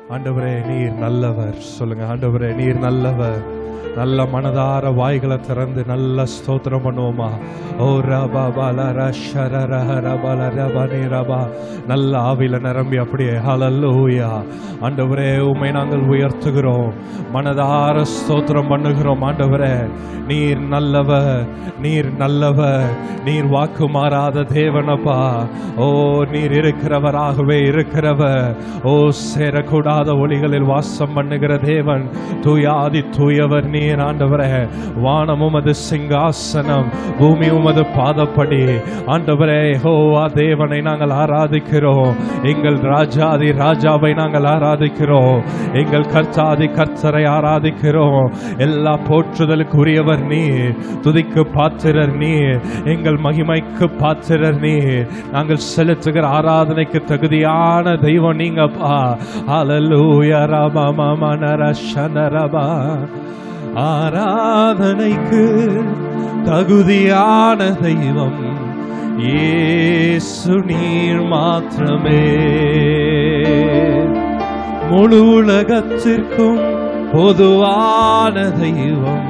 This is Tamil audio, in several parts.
ஆண்டவரே நீர் நல்லவர் சொல்லுங்க ஆண்டவரே நீர் நல்லவர் நல்ல மனதார வாய்களை திறந்து நல்ல ஸ்தோத்திரம் பண்ணுவோமா ஓ ரபா பல ரஷர ரபல ரபா நீ ரபா நல்ல ஆவில நிரம்பி அப்படியே ஹalleluya ஆண்டவரே உம்மை நாங்கள் உயர்த்துகிறோம் மனதார ஸ்தோத்திரம் பண்ணுகிறோம் ஆண்டவரே நீர் நல்லவர் நீர் நல்லவர் நீர் வாக்கு மாறாத தேவனப்பா ஓ நீர் இருக்கிறவராகவே இருக்கிறவர் ஓ சேரக்கூடாத ஒளிகளில் வாசம் பண்ணுகிற தேவன் தூயாதி தூயவர் நீர் ஆண்டவரே வானம் உமது சிங்காசனம் பூமி உமது பாதப்படி ஆண்டவரே ஹோவா தேவனை நாங்கள் ஆராதிக்கிறோம் எங்கள் ராஜாதி ராஜாவை நாங்கள் ஆராதிக்கிறோம் எங்கள் கர்த்தாதி கர்த்தரை ஆராதிக்கிறோம் எல்லா போற்றுதலுக்குரியவர் நீர் துதிக்கு பாத்திரர் நீர் எங்கள் மகிமைக்கு பாத்திரர் நீர் நாங்கள் செலுத்துகிற ஆராதனைக்கு தகுதியான தெய்வம் நீங்கப்பா ஹalleluya ரபா மம நர சனரபா ஆராதனைக்கு தகுதியான தெய்வம் இயேசு நீர் மாத்திரமே முழு உலகத்திற்கும் பொதுவான தெய்வம்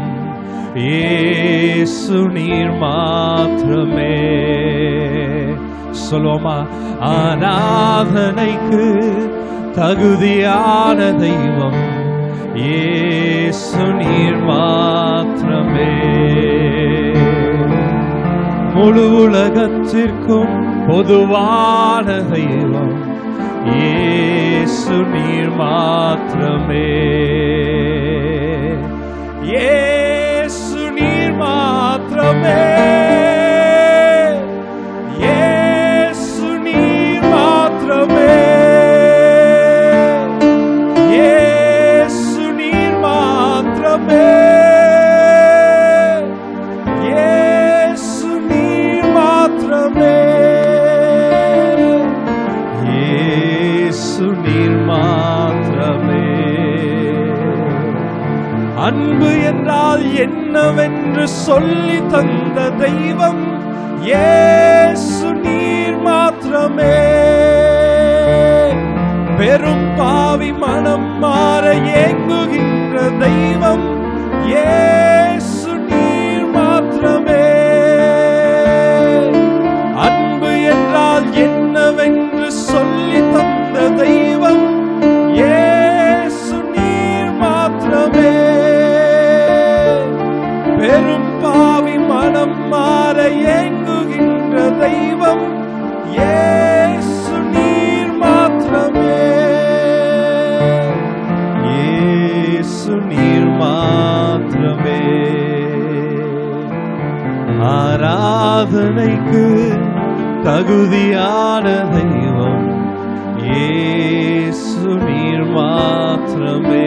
இயேசு நீர் மாத்திரமே சொல்லுவோமா ஆராதனைக்கு தகுதியான தெய்வம் இயேசு நீர் மாத்திரமே முழு உலகத்திற்கும் பொதுவான தெய்வம் இயேசு நீர் மாத்திரமே இயேசு நீர் மாத்திரமே இயேசு நீர் மாத்திரமே இயேசு நீர் மாத்திரமே இயேசு நீர் மாத்திரமே இயேசு நீர் மாத்திரமே அன்பு என்றால் என்னவென்று சொல்லி தந்த தெய்வம் இயேசு நீர் மாத்திரமே பெரும் பாவி மனம் மாற ஏங்குகின்ற தெய்வம் இயேசு நீர் மாத்திரமே அன்பு என்றால் என்னவென்று சொல்லி தந்த தெய்வம் இயேசு நீர் மாத்திரமே பெரும் பாவி மனம் மாற ஏங்குகின்ற தெய்வம் இயேசு நீர் மாத்திரமே இயேசு நீர் மாத்திரமே ஆராதனைக்கு தகுதியான தெய்வம் இயேசு நீர் மாத்திரமே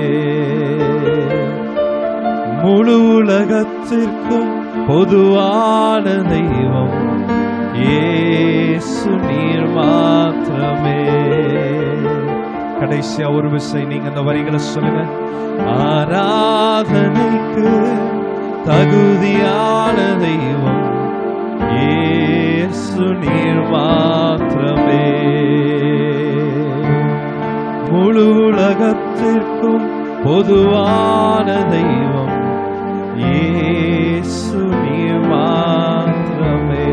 முழு உலகத்திற்கும் பொதுவான தெய்வம் இயேசு நீர் மாத்திரமே கடைசியா ஒரு விசை நீங்க அந்த வரிகளை சொல்லுங்க ஆராதனைக்கு தகுதியான தெய்வம் இயேசு நீர் மாத்திரமே முழு உலகத்திற்கும் பொதுவான தெய்வம் இயேசு நீர் மாத்திரமே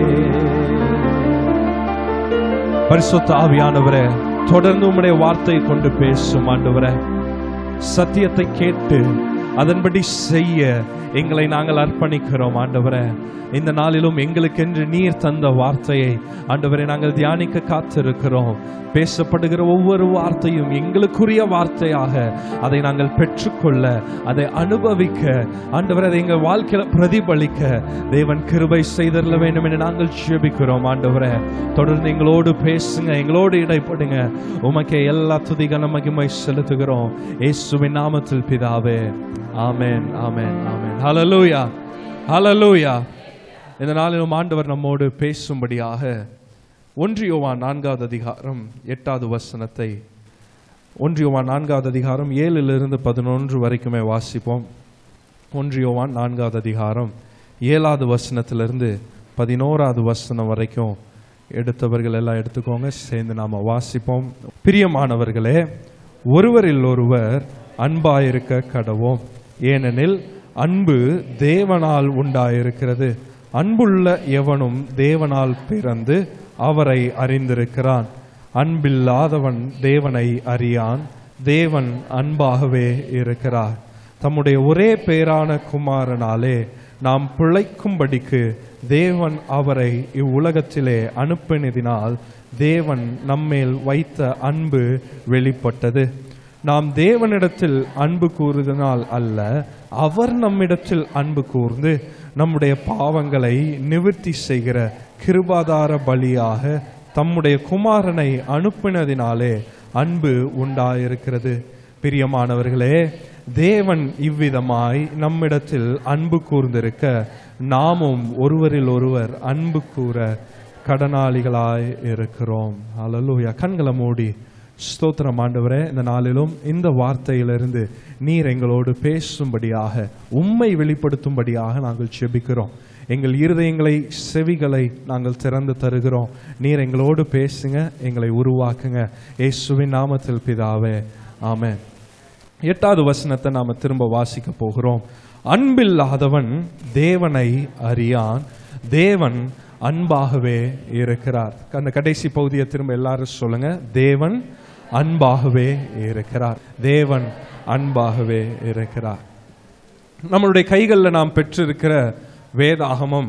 பரிசுத்த ஆவியானவரே தொடர்ந்து உம்முடைய வார்த்தை கொண்டு பேசும் ஆண்டவரே சத்தியத்தை கேட்டு அதன்படி செய்ய எங்களை நாங்கள் அர்ப்பணிக்கிறோம் ஆண்டவரே இந்த நாளிலும் எங்களுக்கென்று நீர் தந்த வார்த்தையை ஆண்டவரை நாங்கள் தியானிக்க காத்திருக்கிறோம் பேசப்படுகிற ஒவ்வொரு வார்த்தையும் எங்களுக்குரிய வார்த்தையாக அதை நாங்கள் பெற்றுக்கொள்ள அதை அனுபவிக்க ஆண்டவரை அதை எங்கள் வாழ்க்கையில பிரதிபலிக்க தேவன் கிருபை செய்தரல வேண்டும் என்று நாங்கள் ஜெபிக்கிறோம் ஆண்டவரே தொடர்ந்து எங்களோடு பேசுங்க எங்களோடு இடைப்படுங்க உமக்கே எல்லா துதிகன மகிமை செலுத்துகிறோம் இயேசுவின் நாமத்தில் பிதாவே ஆமென் ஆமென் ஆமென் ஹalleluya ஹalleluya இந்த நாளிலும் ஆண்டவர் நம்மோடு பேசும்படியாக ஒன்றியோவான் நான்காவது அதிகாரம் எட்டாவது வசனத்தை ஒன்றியோவான் நான்காவது அதிகாரம் ஏழிலிருந்து பதினொன்று வரைக்குமே வாசிப்போம் ஒன்றியோவான் நான்காவது அதிகாரம் ஏழாவது வசனத்திலிருந்து பதினோராவது வசனம் வரைக்கும் எடுத்தவர்கள் எல்லாம் எடுத்துக்கோங்க சேர்ந்து நாம வாசிப்போம் பிரியமானவர்களே ஒருவரில் ஒருவர் அன்பாயிருக்க கடவோம் ஏனெனில் அன்பு தேவனால் உண்டாயிருக்கிறது அன்புள்ள எவனும் தேவனால் பிறந்து அவரை அறிந்திருக்கிறான் அன்பில்லாதவன் தேவனை அறியான் தேவன் அன்பாகவே இருக்கிறார் தம்முடைய ஒரே பேரான குமாரனாலே நாம் பிழைக்கும்படிக்கு தேவன் அவரை இவ்வுலகத்திலே அனுப்பினதினால் தேவன் நம்மேல் வைத்த அன்பு வெளிப்பட்டது நாம் தேவனிடத்தில் அன்பு கூறுதனால் அல்ல அவர் நம்மிடத்தில் அன்பு கூர்ந்து நம்முடைய பாவங்களை நிவர்த்தி செய்கிற கிருபாதார பலியாக தம்முடைய குமாரனை அனுப்பினதினாலே அன்பு உண்டாயிருக்கிறது பிரியமானவர்களே தேவன் இவ்விதமாய் நம்மிடத்தில் அன்பு கூர்ந்திருக்க நாமும் ஒருவரில் ஒருவர் அன்பு கூற கடனாளிகளாய் இருக்கிறோம் அல்லூயா கண்களை மூடி ஸ்தோத்திரம் ஆண்டவரே இந்த நாளிலும் இந்த வார்த்தையிலிருந்து நீர் எங்களோடு பேசும்படியாக உம்மை வெளிப்படுத்தும்படியாக நாங்கள் செபிக்கிறோம் எங்கள் இருதயங்களை செவிகளை நாங்கள் திறந்து தருகிறோம் நீர் எங்களோடு பேசுங்க எங்களை உருவாக்குங்க இயேசுவின் நாமத்தில் பிதாவே ஆமென் எட்டாவது வசனத்தை நாம திரும்ப வாசிக்க போகிறோம் அன்பில்லாதவன் தேவனை அறியான் தேவன் அன்பாகவே இருக்கிறார் அந்த கடைசி பகுதியை திரும்ப எல்லாரும் சொல்லுங்க தேவன் அன்பாகவே இருக்கிறார் தேவன் அன்பாகவே இருக்கிறார் நம்மளுடைய கைகளில் நாம் பெற்றிருக்கிற வேதாகமம்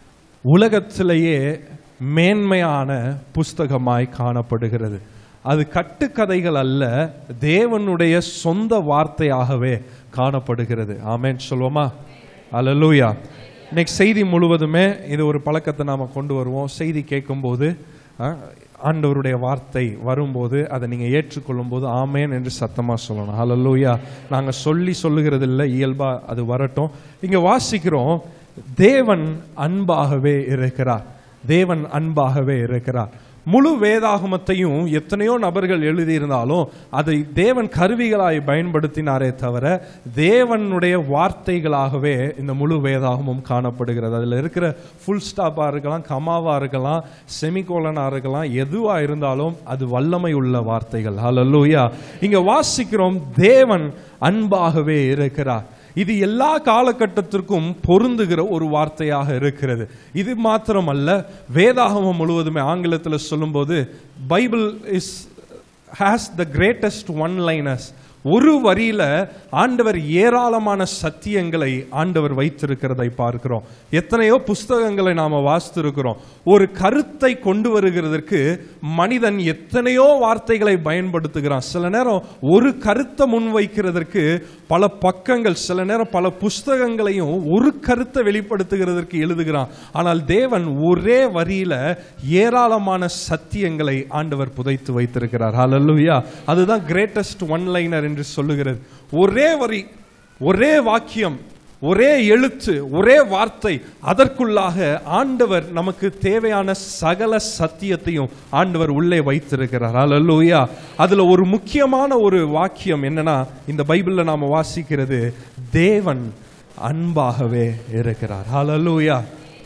உலகத்திலேயே மேன்மையான புஸ்தகமாய் காணப்படுகிறது அது கட்டுக்கதைகள் அல்ல தேவனுடைய சொந்த வார்த்தையாகவே காணப்படுகிறது ஆமென் சொல்வோமா அல்லூயா இன்னைக்கு செய்தி முழுவதுமே இது ஒரு பழக்கத்தை நாம கொண்டு வருவோம் செய்தி கேட்கும்போது அஹ், ஆண்டவருடைய வார்த்தை வரும்போது அதை நீங்க ஏற்றுக்கொள்ளும் போது ஆமேன் என்று சத்தமா சொல்லணும் ஹalleluya நாங்க சொல்லி சொல்லுகிறது இல்லை இயல்பா அது வரட்டும் இங்க வாசிக்கிறோம் தேவன் அன்பாகவே இருக்கிறார் தேவன் அன்பாகவே இருக்கிறார் முழு வேதாகமத்தையும் எத்தனையோ நபர்கள் எழுதியிருந்தாலும் அதை தேவன் கருவிகளாய் பயன்படுத்தினாரே தவிர தேவனுடைய வார்த்தைகளாகவே இந்த முழு வேதாகமும் காணப்படுகிறது அதில் இருக்கிற ஃபுல் ஸ்டாப்பாக இருக்கலாம் கமாவா இருக்கலாம் செமிகோலனா இருக்கலாம் எதுவா இருந்தாலும் அது வல்லமை உள்ள வார்த்தைகள் ஹalleluya இங்க வாசிக்கிறோம் தேவன் அன்பாகவே இருக்கிறார் இது எல்லா காலகட்டத்திற்கும் பொருந்துகிற ஒரு வார்த்தையாக இருக்கிறது இது மாத்திரமல்ல வேதாகமம் முழுவதுமே ஆங்கிலத்தில் சொல்லும்போது Bible is has the greatest one liners ஒரு வரியில ஆண்டவர் ஏராளமான சத்தியங்களை ஆண்டவர் வைத்திருக்கிறதை பார்க்கிறோம் எத்தனையோ புஸ்தகங்களை நாம வாசித்திருக்கிறோம் ஒரு கருத்தை கொண்டு வருகிறதற்கு மனிதன் எத்தனையோ வார்த்தைகளை பயன்படுத்துகிறான் சில நேரம் ஒரு கருத்தை முன்வைக்கிறதற்கு பல பக்கங்கள் சில நேரம் பல புஸ்தகங்களையும் ஒரு கருத்தை வெளிப்படுத்துகிறதற்கு எழுதுகிறான் ஆனால் தேவன் ஒரே வரியில ஏராளமான சத்தியங்களை ஆண்டவர் புதைத்து வைத்திருக்கிறார் ஹalleluya அதுதான் கிரேட்டஸ்ட் ஒன் லைனர் என்று சொல்லுகிறது ஒரே வரி ஒரே வாக்கியம் ஒரே எழுத்து ஒரே வார்த்தை அதற்குள்ளாக ஆண்டவர் நமக்கு தேவையான சகல சத்தியத்தையும் ஆண்டவர் உள்ளே வைத்திருக்கிறார் ஹalleluya அதுல ஒரு முக்கியமான ஒரு வாக்கியம் என்னன்னா இந்த பைபிள்ல நாம வாசிக்கிறது தேவன் அன்பாகவே இருக்கிறார் ஹalleluya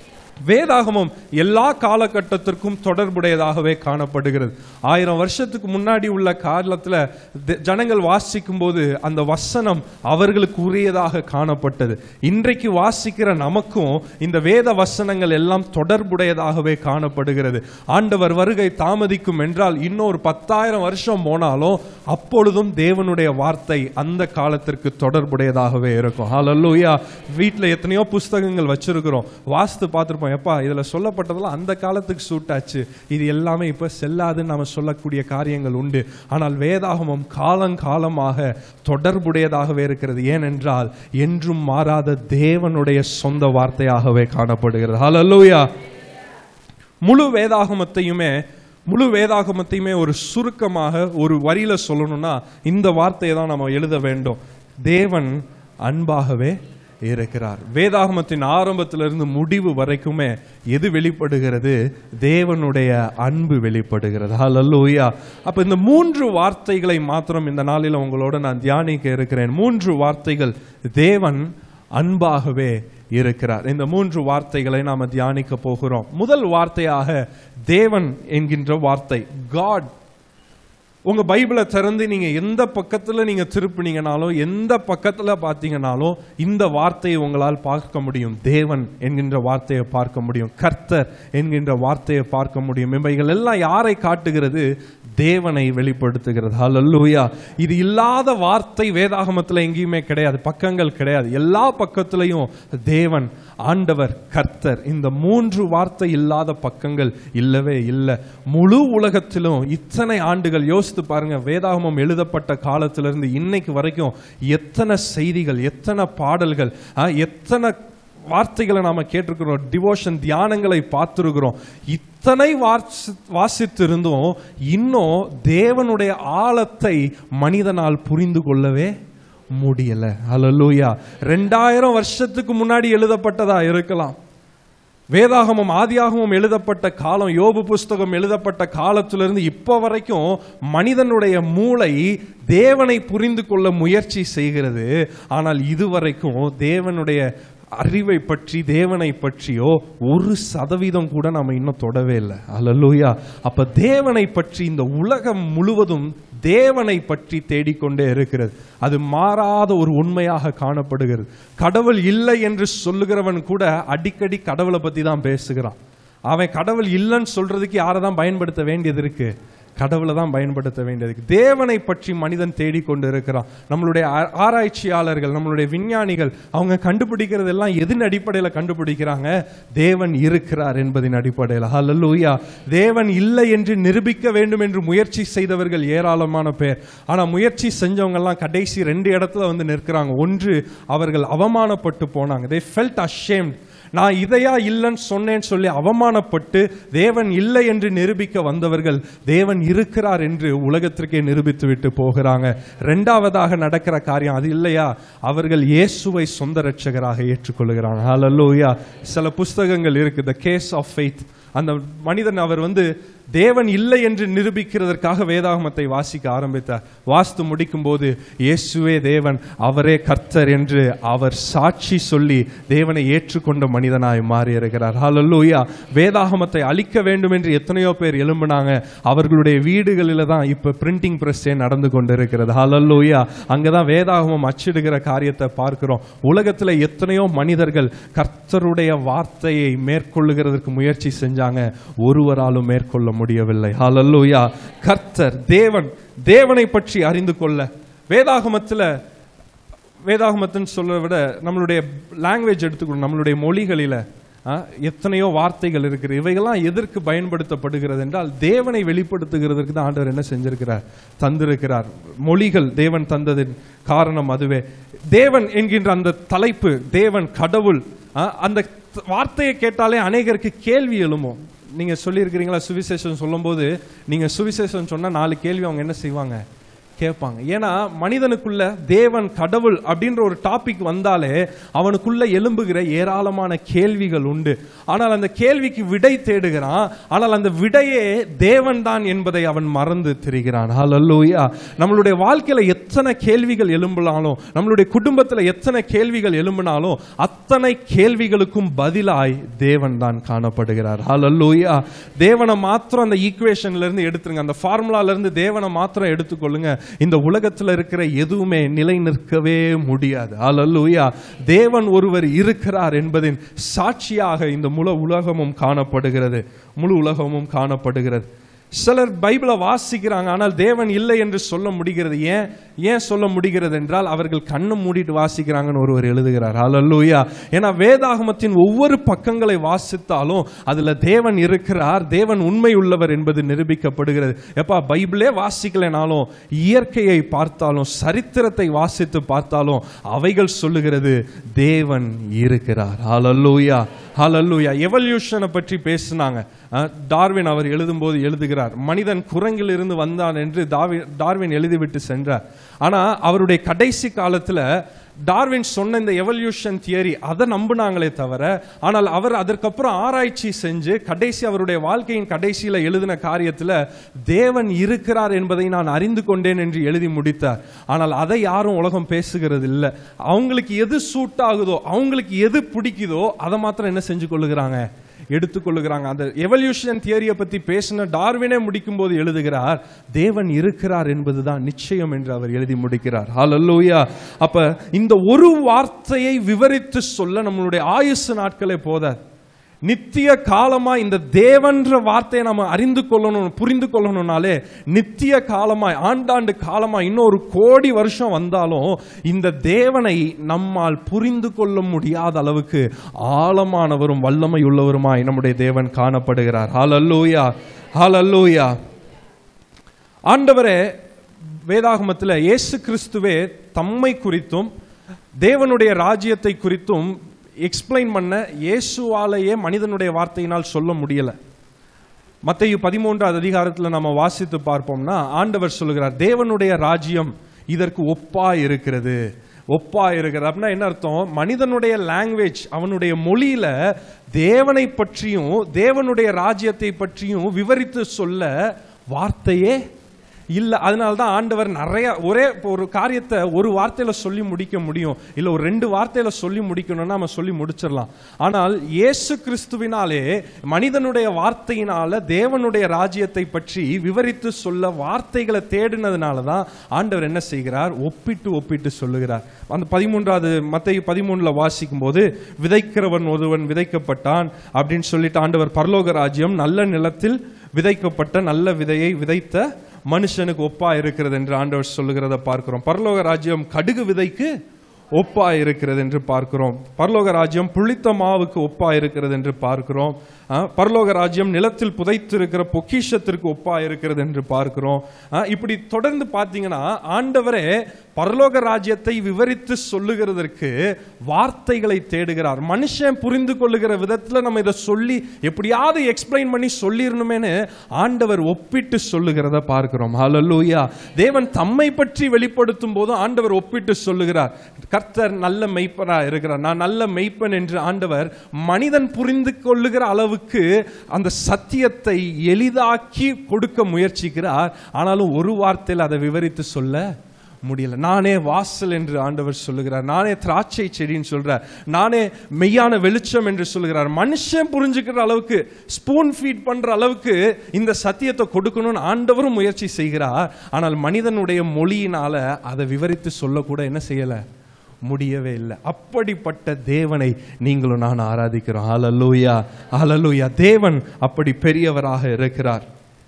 வேதாகமம் எல்லா காலகட்டத்திற்கும் தொடர்புடையதாகவே காணப்படுகிறது ஆயிரம் வருஷத்துக்கு முன்னாடி உள்ள காலத்துல த- ஜனங்கள் வாசிக்கும் போது அந்த வசனம் அவர்களுக்கு உரியதாக காணப்பட்டது இன்றைக்கு வாசிக்கிற நமக்கும் இந்த வேத வசனங்கள் எல்லாம் தொடர்புடையதாகவே காணப்படுகிறது ஆண்டவர் வருகை தாமதிக்கும் என்றால் இன்னொரு பத்தாயிரம் வருஷம் போனாலும் அப்பொழுதும் தேவனுடைய வார்த்தை அந்த காலத்திற்கு தொடர்புடையதாகவே இருக்கும் ஹalleluya வீட்டில் எத்தனையோ புஸ்தகங்கள் வச்சிருக்கிறோம் வாஸ்து பார்த்துருப்போம் எப்பா இதுல சொல்லப்பட்டதெல்லாம் அந்த காலத்துக்கு சூட் ஆச்சு இது எல்லாமே இப்ப செல்லாதுன்னு நாம சொல்லக்கூடிய காரியங்கள் உண்டு ஆனால் வேதாகமம் காலங்காலமாக தொடர்புடையதாகவே இருக்கிறது ஏனென்றால் என்றும் மாறாத தேவனுடைய சொந்த வார்த்தையாகவே காணப்படுகிறது ஹalleluya முழு வேதாகமத்தையுமே முழு வேதாகமத்தையுமே ஒரு சுருக்கமாக ஒரு வரியில சொல்லணும்னா இந்த வார்த்தையை தான் நம்ம எழுத வேண்டும் தேவன் அன்பாகவே இருக்கிறார் வேதாகமத்தின் ஆரம்பத்திலிருந்து முடிவு வரைக்குமே எது வெளிப்படுகிறது தேவனுடைய அன்பு வெளிப்படுகிறது ஹalleluya அப்ப இந்த மூன்று வார்த்தைகளை மாத்திரம் இந்த நாளில் உங்களோட நான் தியானிக்க இருக்கிறேன் மூன்று வார்த்தைகள் தேவன் அன்பாகவே இருக்கிறார் இந்த மூன்று வார்த்தைகளை நாம தியானிக்க போகிறோம் முதல் வார்த்தையாக தேவன் என்கின்ற வார்த்தை காட் உங்க பைபிளை திறந்து நீங்க எந்த பக்கத்துல நீங்க திருப்பினீங்கனாலும் எந்த பக்கத்துல பார்த்தீங்கனாலும் இந்த வார்த்தையை உங்களால் பார்க்க முடியும் தேவன் என்கின்ற வார்த்தையை பார்க்க முடியும் கர்த்தர் என்கின்ற வார்த்தையை பார்க்க முடியும் இவைகள் எல்லாம் யாரை காட்டுகிறது தேவனை வெளிப்படுத்துகிறது ஹalleluya இது இல்லாத வார்த்தை வேதாகமத்துல எங்கேயுமே கிடையாது பக்கங்கள் கிடையாது எல்லா பக்கத்திலையும் தேவன் ஆண்டவர் கர்த்தர் இந்த மூன்று வார்த்தை இல்லாத பக்கங்கள் இல்லவே இல்லை முழு உலகத்திலும் இத்தனை ஆண்டுகள் யோசித்து பாருங்க வேதாகமம் எழுதப்பட்ட காலத்திலிருந்து இன்னைக்கு வரைக்கும் எத்தனை செய்திகள் எத்தனை பாடல்கள் ஆ, எத்தனை வார்த்தைகளை நாம கேட்டிருக்கிறோம் டிவோஷன் தியானங்களை பார்த்திருக்கிறோம் இத்தனை வாசி வாசித்திருந்தும் இன்னும் தேவனுடைய ஆழத்தை மனிதனால் புரிந்து கொள்ளவே முடியல ஹalleluya ரெண்டாயிரம் வருஷத்துக்கு முன்னாடி எழுதப்பட்டதா இருக்கலாம் வேதாகமம் ஆதியாகமம் எழுதப்பட்ட காலம் யோபு புஸ்தகம் எழுதப்பட்ட காலத்திலிருந்து இப்போ வரைக்கும் மனிதனுடைய மூளை தேவனை புரிந்து கொள்ள முயற்சி செய்கிறது ஆனால் இதுவரைக்கும் தேவனுடைய அறிவை பற்றி தேவனை பற்றியோ ஒரு சதவீதம் கூட நம்ம இன்னும் தொடவே இல்லை அல்லூயா அப்ப தேவனை பற்றி இந்த உலகம் முழுவதும் தேவனை பற்றி தேடிக்கொண்டே இருக்கிறது அது மாறாத ஒரு உண்மையாக காணப்படுகிறது கடவுள் இல்லை என்று சொல்லுகிறவன் கூட அடிக்கடி கடவுளை பத்தி தான் பேசுகிறான் அவன் கடவுள் இல்லைன்னு சொல்றதுக்கு யாரை தான் பயன்படுத்த வேண்டியது இருக்கு கடவுளை தான் பயன்படுத்த வேண்டியது தேவனை பற்றி மனிதன் தேடிக்கொண்டு இருக்கிறான் நம்மளுடைய ஆ- ஆராய்ச்சியாளர்கள் நம்மளுடைய விஞ்ஞானிகள் அவங்க கண்டுபிடிக்கிறது எல்லாம் எதின் அடிப்படையில் கண்டுபிடிக்கிறாங்க தேவன் இருக்கிறார் என்பதின் அடிப்படையில் ஹalleluya தேவன் இல்லை என்று நிரூபிக்க வேண்டும் என்று முயற்சி செய்தவர்கள் ஏராளமான பேர் ஆனா முயற்சி செஞ்சவங்க எல்லாம் கடைசி ரெண்டு இடத்துல வந்து நிற்கிறாங்க ஒன்று அவர்கள் அவமானப்பட்டு போனாங்க they felt ashamed நான் இதையா இல்லைன்னு சொன்னேன்னு சொல்லி அவமானப்பட்டு தேவன் இல்லை என்று நிரூபிக்க வந்தவர்கள் தேவன் இருக்கிறார் என்று உலகத்திற்கே நிரூபித்து விட்டு போகிறாங்க ரெண்டாவதாக நடக்கிற காரியம் அது இல்லையா அவர்கள் இயேசுவை சொந்த ரட்சகராக ஏற்றுக்கொள்கிறாங்க ஹalleluya சில புஸ்தகங்கள் இருக்கு த கேஸ் ஆஃப் ஃபெய்த் அந்த மனிதன் அவர் வந்து தேவன் இல்லை என்று நிரூபிக்கிறதற்காக வேதாகமத்தை வாசிக்க ஆரம்பித்தார் வாஸ்து முடிக்கும் போது இயேசுவே தேவன் அவரே கர்த்தர் என்று அவர் சாட்சி சொல்லி தேவனை ஏற்றுக்கொண்ட மனிதனாய் மாறி இருக்கிறார் ஹalleluya வேதாகமத்தை அழிக்க வேண்டும் என்று எத்தனையோ பேர் எழும்பினாங்க அவர்களுடைய வீடுகளில் தான் இப்ப பிரிண்டிங் பிரஸ்ஸே நடந்து கொண்டிருக்கிறது ஹalleluya அங்கதான் வேதாகமம் அச்சிடுகிற காரியத்தை பார்க்கிறோம் உலகத்துல எத்தனையோ மனிதர்கள் கர்த்தருடைய வார்த்தையை மேற்கொள்ளுகிறதற்கு முயற்சி செஞ்சாங்க ஒருவராலும் மேற்கொள்ள முடியவில்லை ஹalleluya கர்த்தர் தேவன் தேவனை பற்றி அறிந்து கொள்ள வேதாகமத்துல வேதாகமத்துன்னு சொல்றதை விட நம்மளுடைய லாங்குவேஜ் எடுத்துக்கணும் நம்மளுடைய மொழிகளில ஆ, எத்தனையோ வார்த்தைகள் இருக்குது இவைகள்லாம் எதற்கு பயன்படுத்தப்படுகிறது என்றால் தேவனை வெளிப்படுத்துகிறதற்கு தான் ஆண்டவர் என்ன செஞ்சிருக்கிறார் தந்திருக்கிறார் மொழிகள் தேவன் தந்ததின் காரணம் அதுவே தேவன் என்கின்ற அந்த தலைப்பு தேவன் கடவுள் ஆ, அந்த த- வார்த்தையை கேட்டாலே அநேகருக்கு கேள்வி எழும்பும் நீங்க சொல்லியிருக்கிறீங்களா சுவிசேஷம் சொல்லும்போது நீங்க சுவிசேஷம் சொன்னா நாலு கேள்வி அவங்க என்ன செய்வாங்க கேட்பாங்க ஏன்னா மனிதனுக்குள்ள தேவன் கடவுள் அப்படின்ற ஒரு டாபிக் வந்தாலே அவனுக்குள்ள எழும்புகிற ஏராளமான கேள்விகள் உண்டு ஆனால் அந்த கேள்விக்கு விடை தேடுகிறான் ஆனால் அந்த விடையே தேவன் தான் என்பதை அவன் மறந்து திரிகிறான் ஹalleluya நம்மளுடைய வாழ்க்கையில எத்தனை கேள்விகள் எழும்பினாலும் நம்மளுடைய குடும்பத்துல எத்தனை கேள்விகள் எழும்பினாலும் அத்தனை கேள்விகளுக்கும் பதிலாய் தேவன் தான் காணப்படுகிறார் ஹalleluya தேவனை மாத்திரம் அந்த ஈக்குவேஷன்ல இருந்து எடுத்துருங்க அந்த ஃபார்முலால இருந்து தேவனை மாத்திரம் எடுத்துக்கொள்ளுங்க இந்த உலகத்துல இருக்கிற எதுவுமே நிலை நிற்கவே முடியாது ஹalleluya தேவன் ஒருவர் இருக்கிறார் என்பதின் சாட்சியாக இந்த முழு உலகமும் காணப்படுகிறது முழு உலகமும் காணப்படுகிறது சிலர் பைபிளை வாசிக்கிறாங்க ஆனால் தேவன் இல்லை என்று சொல்ல முடிகிறது ஏன் ஏன் சொல்ல முடிகிறது என்றால் அவர்கள் கண்ணை மூடிட்டு வாசிக்கிறாங்கன்னு ஒருவர் எழுதுகிறார் ஹalleluya ஏன்னா வேதாகமத்தின் ஒவ்வொரு பக்கங்களை வாசித்தாலும் அதுல தேவன் இருக்கிறார் தேவன் உண்மை உள்ளவர் என்பது நிரூபிக்கப்படுகிறது எப்பா பைபிளே வாசிக்கலைனாலும் இயற்கையை பார்த்தாலும் சரித்திரத்தை வாசித்து பார்த்தாலும் அவைகள் சொல்லுகிறது தேவன் இருக்கிறார் ஹalleluya ஹalleluya எவல்யூஷனை பற்றி பேசினாங்க அஹ், டார்வின் அவர் எழுதும்போது எழுதுகிறார் மனிதன் குரங்கில் இருந்து வந்தான் என்று தாவி டார்வின் எழுதிவிட்டு சென்றார் ஆனா அவருடைய கடைசி காலத்துல டார்வின் சொன்ன இந்த எவல்யூஷன் தியரி அதை நம்பினாங்களே தவிர ஆனால் அவர் அதற்கப்புறம் ஆராய்ச்சி செஞ்சு கடைசி அவருடைய வாழ்க்கையின் கடைசியில எழுதின காரியத்துல தேவன் இருக்கிறார் என்பதை நான் அறிந்து கொண்டேன் என்று எழுதி முடித்தார் ஆனால் அதை யாரும் உலகம் பேசுகிறது இல்லை அவங்களுக்கு எது சூட் ஆகுதோ அவங்களுக்கு எது பிடிக்குதோ அதை மாத்திரம் என்ன செஞ்சு கொள்ளுகிறாங்க எடுத்துக்கொள்ளுகிறாங்க அந்த எவல்யூஷன் தியரியை பத்தி பேசின டார்வினே முடிக்கும் போது எழுதுகிறார் தேவன் இருக்கிறார் என்பதுதான் நிச்சயம் என்று அவர் எழுதி முடிக்கிறார் ஹalleluya அப்ப இந்த ஒரு வார்த்தையை விவரித்து சொல்ல நம்மளுடைய ஆயுசு நாட்களே போதாது நித்திய காலமா இந்த தேவன்ற வார்த்தையை நம்ம அறிந்து கொள்ளணும் புரிந்து கொள்ளணும்னாலே நித்திய காலமாய் ஆண்டாண்டு காலமாய் இன்னொரு கோடி வருஷம் வந்தாலும் இந்த தேவனை நம்மால் புரிந்து கொள்ள முடியாத அளவுக்கு ஆழமானவரும் வல்லமை உள்ளவருமாய் நம்முடைய தேவன் காணப்படுகிறார் ஹalleluya ஹalleluya ஆண்டவரே வேதாகமத்தில் இயேசு கிறிஸ்துவே தம்மை குறித்தும் தேவனுடைய ராஜ்யத்தை குறித்தும் எக்ஸ்பிளைன் பண்ண இயேசுவாலேயே மனிதனுடைய வார்த்தையினால் சொல்ல முடியல மத்தேயு பதிமூன்றாவது அதிகாரத்தில் நம்ம வாசித்து பார்ப்போம்னா ஆண்டவர் சொல்லுகிறார் தேவனுடைய ராஜ்யம் இதற்கு ஒப்பா இருக்கிறது ஒப்பா இருக்கிறது அப்படின்னா என்ன அர்த்தம் மனிதனுடைய லாங்குவேஜ் அவனுடைய மொழியில தேவனை பற்றியும் தேவனுடைய ராஜ்யத்தை பற்றியும் விவரித்து சொல்ல வார்த்தையே இல்ல அதனால தான் ஆண்டவர் நிறைய ஒரே ஒரு காரியத்தை ஒரு வார்த்தையில சொல்லி முடிக்க முடியும் இல்ல ஒரு ரெண்டு வார்த்தையில சொல்லி முடிக்கணும்னா நம்ம சொல்லி முடிச்சிடலாம் ஆனால் இயேசு கிறிஸ்துவினாலே மனிதனுடைய வார்த்தையினால தேவனுடைய ராஜ்யத்தை பற்றி விவரித்து சொல்ல வார்த்தைகளை தேடினதுனால தான் ஆண்டவர் என்ன செய்கிறார் ஒப்பிட்டு ஒப்பிட்டு சொல்லுகிறார் அந்த பதிமூன்றாவது மத்திய பதிமூணுல வாசிக்கும் போது விதைக்கிறவன் ஒருவன் விதைக்கப்பட்டான் அப்படின்னு சொல்லிட்டு ஆண்டவர் பரலோக ராஜ்யம் நல்ல நிலத்தில் விதைக்கப்பட்ட நல்ல விதையை விதைத்த மனுஷனுக்கு ஒப்பா இருக்கிறது என்று ஆண்டவர் சொல்லுகிறத பார்க்கிறோம் பரலோக ராஜ்யம் கடுகு விதைக்கு ஒப்பா இருக்கிறது என்று பார்க்கிறோம் பரலோக ராஜ்யம் புளித்த மாவுக்கு ஒப்பா இருக்கிறது என்று பார்க்கிறோம் ஆ, பரலோக ராஜ்யம் நிலத்தில் புதைத்திருக்கிற பொக்கிஷத்திற்கு ஒப்பா இருக்கிறது என்று பார்க்கிறோம் ஆ, இப்படி தொடர்ந்து பார்த்தீங்கன்னா ஆண்டவரே பரலோக ராஜ்யத்தை விவரித்து சொல்லுகிறதற்கு வார்த்தைகளை தேடுகிறார் மனுஷன் புரிந்து கொள்ளுகிற விதத்துல நம்ம இதை சொல்லி எப்படியாவது எக்ஸ்பிளைன் பண்ணி சொல்லிடணுமேனு ஆண்டவர் ஒப்பிட்டு சொல்லுகிறத பார்க்கிறோம் ஹalleluya தேவன் தம்மை பற்றி வெளிப்படுத்தும் போது ஆண்டவர் ஒப்பிட்டு சொல்லுகிறார் கர்த்தர் நல்ல மெய்ப்பனா இருக்கிறார் நான் நல்ல மெய்ப்பன் என்று ஆண்டவர் மனிதன் புரிந்து கொள்ளுகிற அளவுக்கு அந்த சத்தியத்தை எளிதாக்கி கொடுக்க முயற்சிக்கிறார் ஆனாலும் ஒரு வார்த்தையில் அதை விவரித்து சொல்ல முடியல நானே வாசல் என்று ஆண்டவர் சொல்லுகிறார் நானே திராட்சை செடின்னு சொல்றார் நானே மெய்யான வெளிச்சம் என்று சொல்லுகிறார் மனுஷன் புரிஞ்சுக்கிற அளவுக்கு ஸ்பூன் ஃபீட் பண்ற அளவுக்கு இந்த சத்தியத்தை கொடுக்கணும்னு ஆண்டவரும் முயற்சி செய்கிறார் ஆனால் மனிதனுடைய மொழியினால அதை விவரித்து சொல்லக்கூட என்ன செய்யல முடியவே இல்லை அப்படிப்பட்ட தேவனை நீங்களும் நான் ஆராதிக்கிறோம் ஹalleluya ஹalleluya தேவன் அப்படி பெரியவராக இருக்கிறார்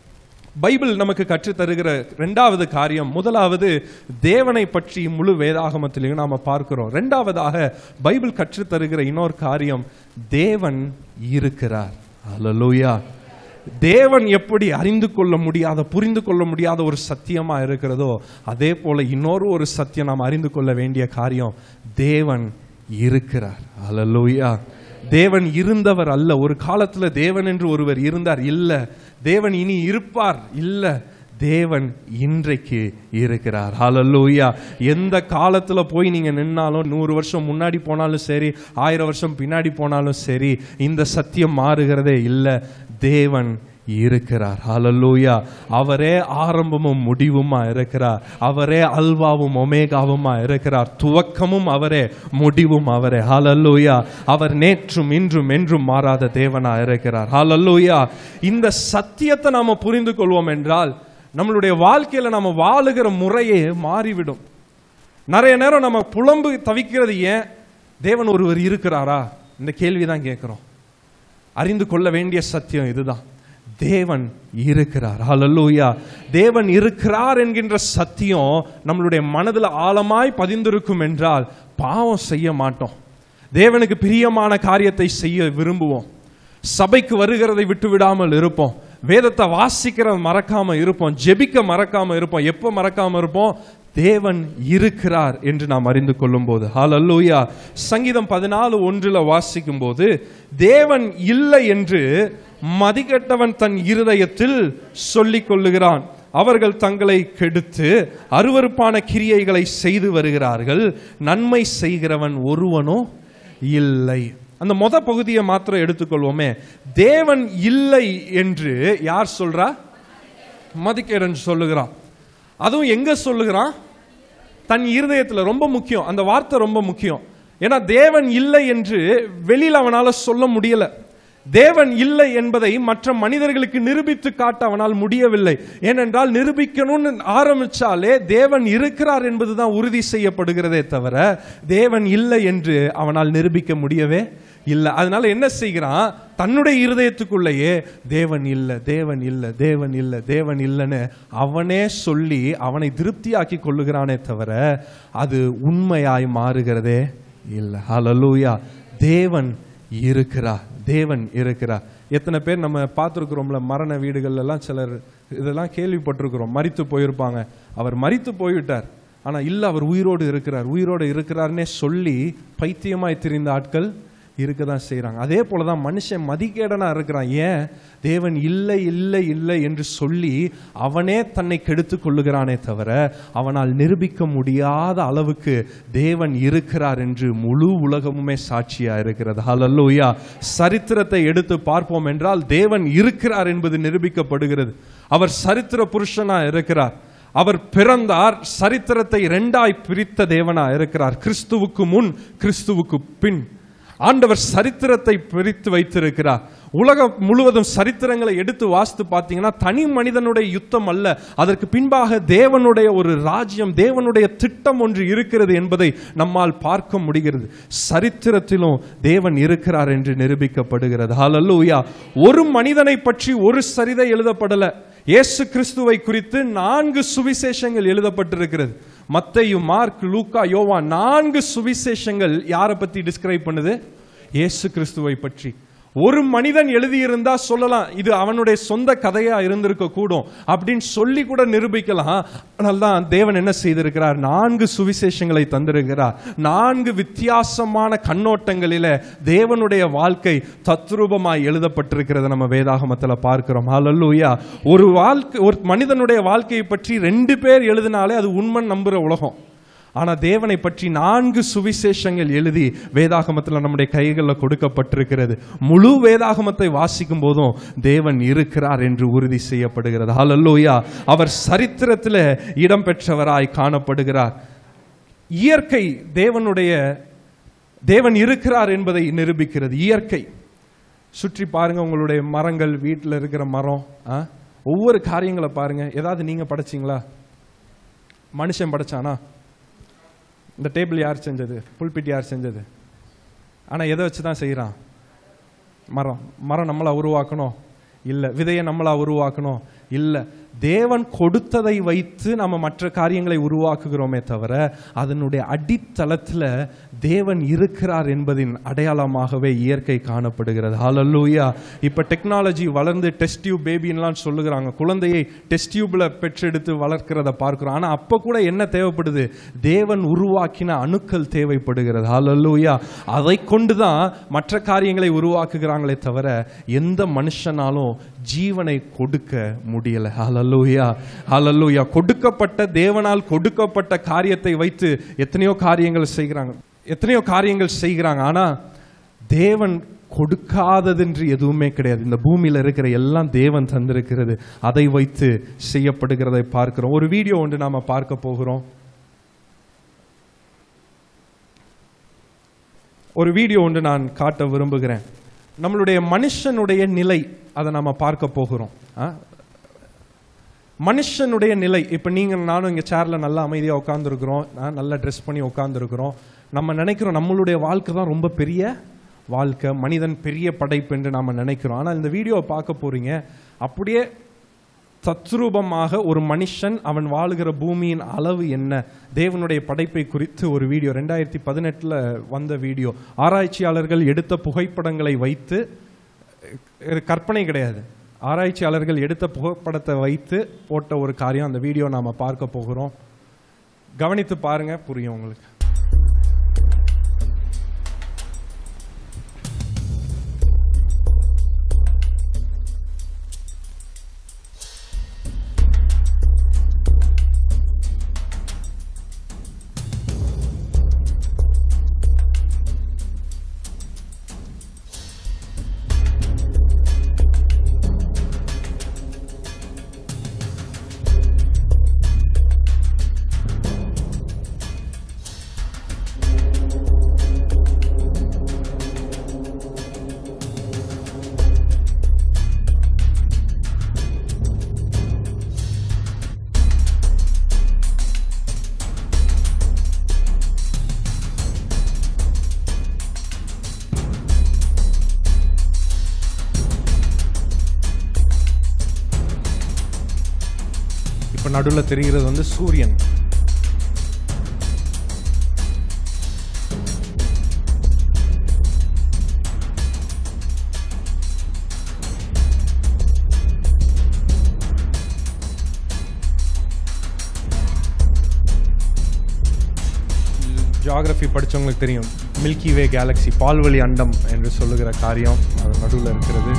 பைபிள் நமக்கு கற்றுத் தருகிற ரெண்டாவது காரியம் முதலாவது தேவனை பற்றி முழு வேதாகமத்திலையும் நாம பார்க்கிறோம் ரெண்டாவதாக பைபிள் கற்றுத் தருகிற இன்னொரு காரியம் தேவன் இருக்கிறார் ஹalleluya தேவன் எப்படி அறிந்து கொள்ள முடியாத புரிந்து கொள்ள முடியாத ஒரு சத்தியமா இருக்கிறதோ அதே போல இன்னொரு ஒரு சத்தியம் நாம் அறிந்து கொள்ள வேண்டிய காரியம் தேவன் இருக்கிறார் ஹalleluya தேவன் இருந்தவர் அல்ல ஒரு காலத்துல தேவன் என்று ஒருவர் இருந்தார் இல்ல தேவன் இனி இருப்பார் இல்ல தேவன் இன்றைக்கு இருக்கிறார் ஹalleluya எந்த காலத்துல போய் நீங்க நின்னாலும் நூறு வருஷம் முன்னாடி போனாலும் சரி ஆயிரம் வருஷம் பின்னாடி போனாலும் சரி இந்த சத்தியம் மாறுகிறதே இல்ல தேவன் இருக்கிறார் ஹalleluya அவரே ஆரம்பமும் முடிவுமா இருக்கிறார் அவரே அல்வாவும் ஒமேகாவுமா இருக்கிறார் துவக்கமும் அவரே முடிவும் அவரே ஹalleluya அவர் நேற்றும் இன்றும் என்றும் மாறாத தேவனா இருக்கிறார் ஹalleluya இந்த சத்தியத்தை நாம புரிந்து கொள்வோம் என்றால் நம்மளுடைய வாழ்க்கையில நம்ம வாழுகிற முறையே மாறிவிடும் நிறைய நேரம் நம்ம புலம்பு தவிக்கிறது ஏன் தேவன் ஒருவர் இருக்கிறாரா இந்த கேள்வி தான் கேட்கிறோம் அறிந்து கொள்ள வேண்டிய சத்தியம் இதுதான் தேவன் இருக்கிறார் ஹalleluya தேவன் இருக்கிறார் என்கின்ற சத்தியம் நம்மளுடைய மனதில் ஆழமாய் பதிந்திருக்கும் என்றால் பாவம் செய்ய மாட்டோம் தேவனுக்கு பிரியமான காரியத்தை செய்ய விரும்புவோம் சபைக்கு வருகிறதை விட்டு விடாமல் இருப்போம் வேதத்தை வாசிக்கிறத மறக்காம இருப்போம் ஜெபிக்க மறக்காம இருப்போம் எப்போ மறக்காம இருப்போம் தேவன் இருக்கிறார் என்று நாம் அறிந்து கொள்ளும் போது ஹalleluya சங்கீதம் பதினாலு ஒன்றுல வாசிக்கும் போது தேவன் இல்லை என்று மதிகெட்டவன் தன் இருதயத்தில் சொல்லிக் கொள்ளுகிறான் அவர்கள் தங்களை கெடுத்து அருவருப்பான கிரியைகளை செய்து வருகிறார்கள் நன்மை செய்கிறவன் ஒருவனோ இல்லை அந்த மொத பகுதியை மாத்திரம் எடுத்துக்கொள்வோமே தேவன் இல்லை என்று யார் சொல்றா மதிக்கேடன் சொல்லுகிறான் அதுவும் எங்க சொல்லுகிறான் தன் இருதயத்துல ரொம்ப முக்கியம் அந்த வார்த்தை ரொம்ப முக்கியம் ஏன்னா தேவன் இல்லை என்று வெளியில் அவனால சொல்ல முடியல தேவன் இல்லை என்பதை மற்ற மனிதர்களுக்கு நிரூபித்து காட்ட அவனால் முடியவில்லை ஏனென்றால் நிரூபிக்கணும்னு ஆரம்பிச்சாலே தேவன் இருக்கிறார் என்பதுதான் உறுதி செய்யப்படுகிறதே தவிர தேவன் இல்லை என்று அவனால் நிரூபிக்க முடியவே இல்லை அதனால என்ன செய்கிறான் தன்னுடைய இருதயத்துக்குள்ளேயே தேவன் இல்லை தேவன் இல்லை தேவன் இல்லை தேவன் இல்லைன்னு அவனே சொல்லி அவனை திருப்தியாக்கி கொள்ளுகிறானே தவிர அது உண்மையாய் மாறுகிறதே இல்லை ஹalleluya தேவன் இருக்கிறார் தேவன் இருக்கிறார் எத்தனை பேர் நம்ம பார்த்துருக்குறோம்ல மரண வீடுகள்ல எல்லாம் சிலர் இதெல்லாம் கேள்விப்பட்டிருக்கிறோம் மரித்து போயிருப்பாங்க அவர் மரித்து போய்விட்டார் ஆனா இல்ல அவர் உயிரோடு இருக்கிறார் உயிரோடு இருக்கிறார்னே சொல்லி பைத்தியமாய் திரிந்த ஆட்கள் இருக்க தான் செய்கிறாங்க அதே போல தான் மனுஷன் மதிகேடனா இருக்கிறான் ஏன் தேவன் இல்லை இல்லை இல்லை என்று சொல்லி அவனே தன்னை கெடுத்து கொள்ளுகிறானே தவிர அவனால் நிரூபிக்க முடியாத அளவுக்கு தேவன் இருக்கிறார் என்று முழு உலகமுமே சாட்சியா இருக்கிறது ஹalleluya சரித்திரத்தை எடுத்து பார்ப்போம் என்றால் தேவன் இருக்கிறார் என்பது நிரூபிக்கப்படுகிறது அவர் சரித்திர புருஷனா இருக்கிறார் அவர் பிறந்தார் சரித்திரத்தை இரண்டாய் பிரித்த தேவனா இருக்கிறார் கிறிஸ்துவுக்கு முன் கிறிஸ்துவுக்கு பின் ஆண்டவர் சரித்திரத்தை பிரித்து வைத்திருக்கிறார் உலகம் முழுவதும் சரித்திரங்களை எடுத்து வாசித்து பார்த்தீங்கன்னா தனி மனிதனுடைய யுத்தம் அல்ல அதற்கு பின்பாக தேவனுடைய ஒரு ராஜ்யம் தேவனுடைய திட்டம் ஒன்று இருக்கிறது என்பதை நம்மால் பார்க்க முடிகிறது சரித்திரத்திலும் தேவன் இருக்கிறார் என்று நிரூபிக்கப்படுகிறது ஹalleluya ஒரு மனிதனை பற்றி ஒரு சரிதை எழுதப்படல இயேசு கிறிஸ்துவை குறித்து நான்கு சுவிசேஷங்கள் எழுதப்பட்டிருக்கிறது மத்தேயு மார்க் லூக்கா யோவா நான்கு சுவிசேஷங்கள் யாரை பத்தி டிஸ்கிரைப் பண்ணுது இயேசு கிறிஸ்துவை பற்றி ஒரு மனிதன் எழுதியிருந்தா சொல்லலாம் இது அவனுடைய சொந்த கதையா இருந்திருக்க கூடும் அப்படின்னு சொல்லி கூட நிரூபிக்கலாம் ஆனால் தான் தேவன் என்ன செய்திருக்கிறார் நான்கு சுவிசேஷங்களை தந்திருக்கிறார் நான்கு வித்தியாசமான கண்ணோட்டங்களில தேவனுடைய வாழ்க்கை தத்ரூபமாய் எழுதப்பட்டிருக்கிறத நம்ம வேதாகமத்தில் பார்க்கிறோம் ஹalleluya ஒரு வாழ்க்கை ஒரு மனிதனுடைய வாழ்க்கையை பற்றி ரெண்டு பேர் எழுதினாலே அது உண்மை நம்புற உலகம் ஆனா தேவனை பற்றி நான்கு சுவிசேஷங்கள் எழுதி வேதாகமத்தில் நம்முடைய கைகளில் கொடுக்கப்பட்டிருக்கிறது முழு வேதாகமத்தை வாசிக்கும் போதும் தேவன் இருக்கிறார் என்று உறுதி செய்யப்படுகிறது ஹalleluya அவர் சரித்திரத்தில் இடம்பெற்றவராய் காணப்படுகிறார் இயற்கை தேவனுடைய தேவன் இருக்கிறார் என்பதை நிரூபிக்கிறது இயற்கை சுற்றி பாருங்க உங்களுடைய மரங்கள் வீட்டில் இருக்கிற மரம் ஆ? ஒவ்வொரு காரியங்களை பாருங்க ஏதாவது நீங்க படைச்சீங்களா மனுஷன் படைச்சானா இந்த டேபிள் யார் செஞ்சது புல்பிட் யார் செஞ்சது ஆனால் எதை வச்சு தான் செய்கிறான் மரம் மரம் நம்மளா உருவாக்கணும் இல்லை விதையை நம்மளா உருவாக்கணும் இல்லை தேவன் கொடுத்ததை வைத்து நம்ம மற்ற காரியங்களை உருவாக்குகிறோமே தவிர அதனுடைய அடித்தளத்தில் தேவன் இருக்கிறார் என்பதின் அடையாளமாகவே இயற்கை காணப்படுகிறது ஹalleluya இப்போ டெக்னாலஜி வளர்ந்து டெஸ்ட் டியூப் பேபின்லாம் சொல்லுகிறாங்க குழந்தையை டெஸ்ட் டியூப்ல பெற்றெடுத்து வளர்க்கிறத பார்க்கிறோம் ஆனால் அப்போ கூட என்ன தேவைப்படுது தேவன் உருவாக்கின அணுக்கள் தேவைப்படுகிறது ஹalleluya அதை கொண்டு தான் மற்ற காரியங்களை உருவாக்குகிறாங்களே தவிர எந்த மனுஷனாலும் ஜீவனை கொடுக்க முடியல ஹalleluya ஹalleluya கொடுக்கப்பட்ட தேவனால் கொடுக்கப்பட்ட காரியத்தை வைத்து எத்தனையோ காரியங்கள் செய்கிறாங்க எத்தனையோ காரியங்கள் செய்கிறாங்க ஆனா தேவன் கொடுக்காததென்று எதுவுமே கிடையாது இந்த பூமியில இருக்கிற எல்லாம் தேவன் தந்திருக்கிறது அதை வைத்து செய்யப்படுகிறதை பார்க்கிறோம் ஒரு வீடியோ ஒன்று நாம பார்க்க போகிறோம் ஒரு வீடியோ ஒன்று நான் காட்ட விரும்புகிறேன் நம்மளுடைய மனுஷனுடைய நிலை அதை நம்ம பார்க்க போகிறோம் ஆ? மனுஷனுடைய நிலை இப்போ நீங்கள் நானும் இங்கே சேரில் நல்லா அமைதியாக உட்காந்துருக்குறோம் நல்லா ட்ரெஸ் பண்ணி உட்காந்துருக்குறோம் நம்ம நினைக்கிறோம் நம்மளுடைய வாழ்க்கை தான் ரொம்ப பெரிய வாழ்க்கை மனிதன் பெரிய படைப்பு என்று நாம் நினைக்கிறோம் ஆனால் இந்த வீடியோவை பார்க்க போறீங்க அப்படியே தத்ரூபமாக ஒரு மனுஷன் அவன் வாழுகிற பூமியின் அளவு என்ன தேவனுடைய படைப்பை குறித்து ஒரு வீடியோ ரெண்டாயிரத்தி பதினெட்டில் வந்த வீடியோ ஆராய்ச்சியாளர்கள் எடுத்த புகைப்படங்களை வைத்து இது கற்பனை கிடையாது ஆராய்ச்சியாளர்கள் எடுத்த புகைப்படத்தை வைத்து போட்ட ஒரு காரியம் அந்த வீடியோ நாம பார்க்க போகிறோம் கவனித்து பாருங்க புரியும் உங்களுக்கு இப்போ நடுவில் தெரிகிறது வந்து சூரியன் ஜியாகிரஃபி படிச்சவங்களுக்கு தெரியும் மில்கி வே கேலக்ஸி பால்வழி அண்டம் என்று சொல்லுகிற காரியம் அது நடுவில் இருக்கிறது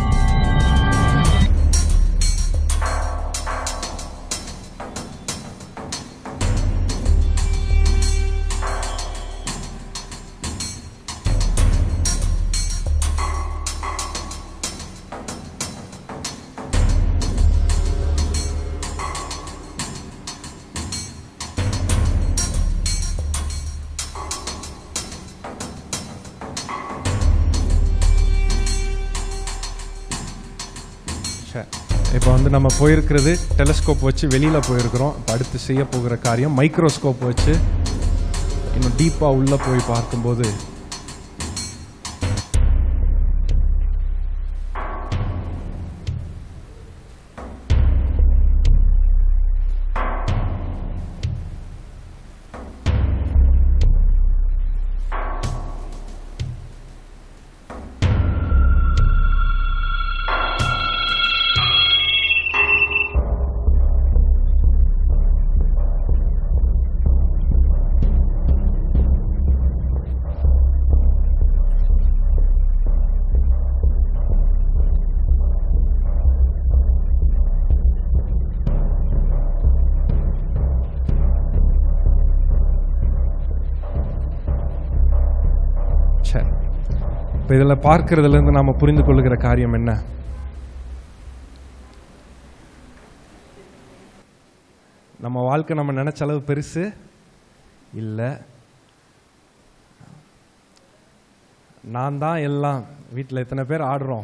சரி இப்போ வந்து நம்ம போயிருக்கிறது டெலஸ்கோப் வச்சு வெளியில் போயிருக்கிறோம் இப்போ அடுத்து செய்ய போகிற காரியம் மைக்ரோஸ்கோப் வச்சு இன்னும் டீப்பாக உள்ளே போய் பார்க்கும்போது சரி இப்போ இதில் பார்க்கறதுலேருந்து நாம் புரிந்து கொள்ளுகிற காரியம் என்ன நம்ம வாழ்க்கை நம்ம நினைச்ச அளவு பெருசு இல்லை நான் தான் எல்லாம் வீட்டில் எத்தனை பேர் ஆடுறோம்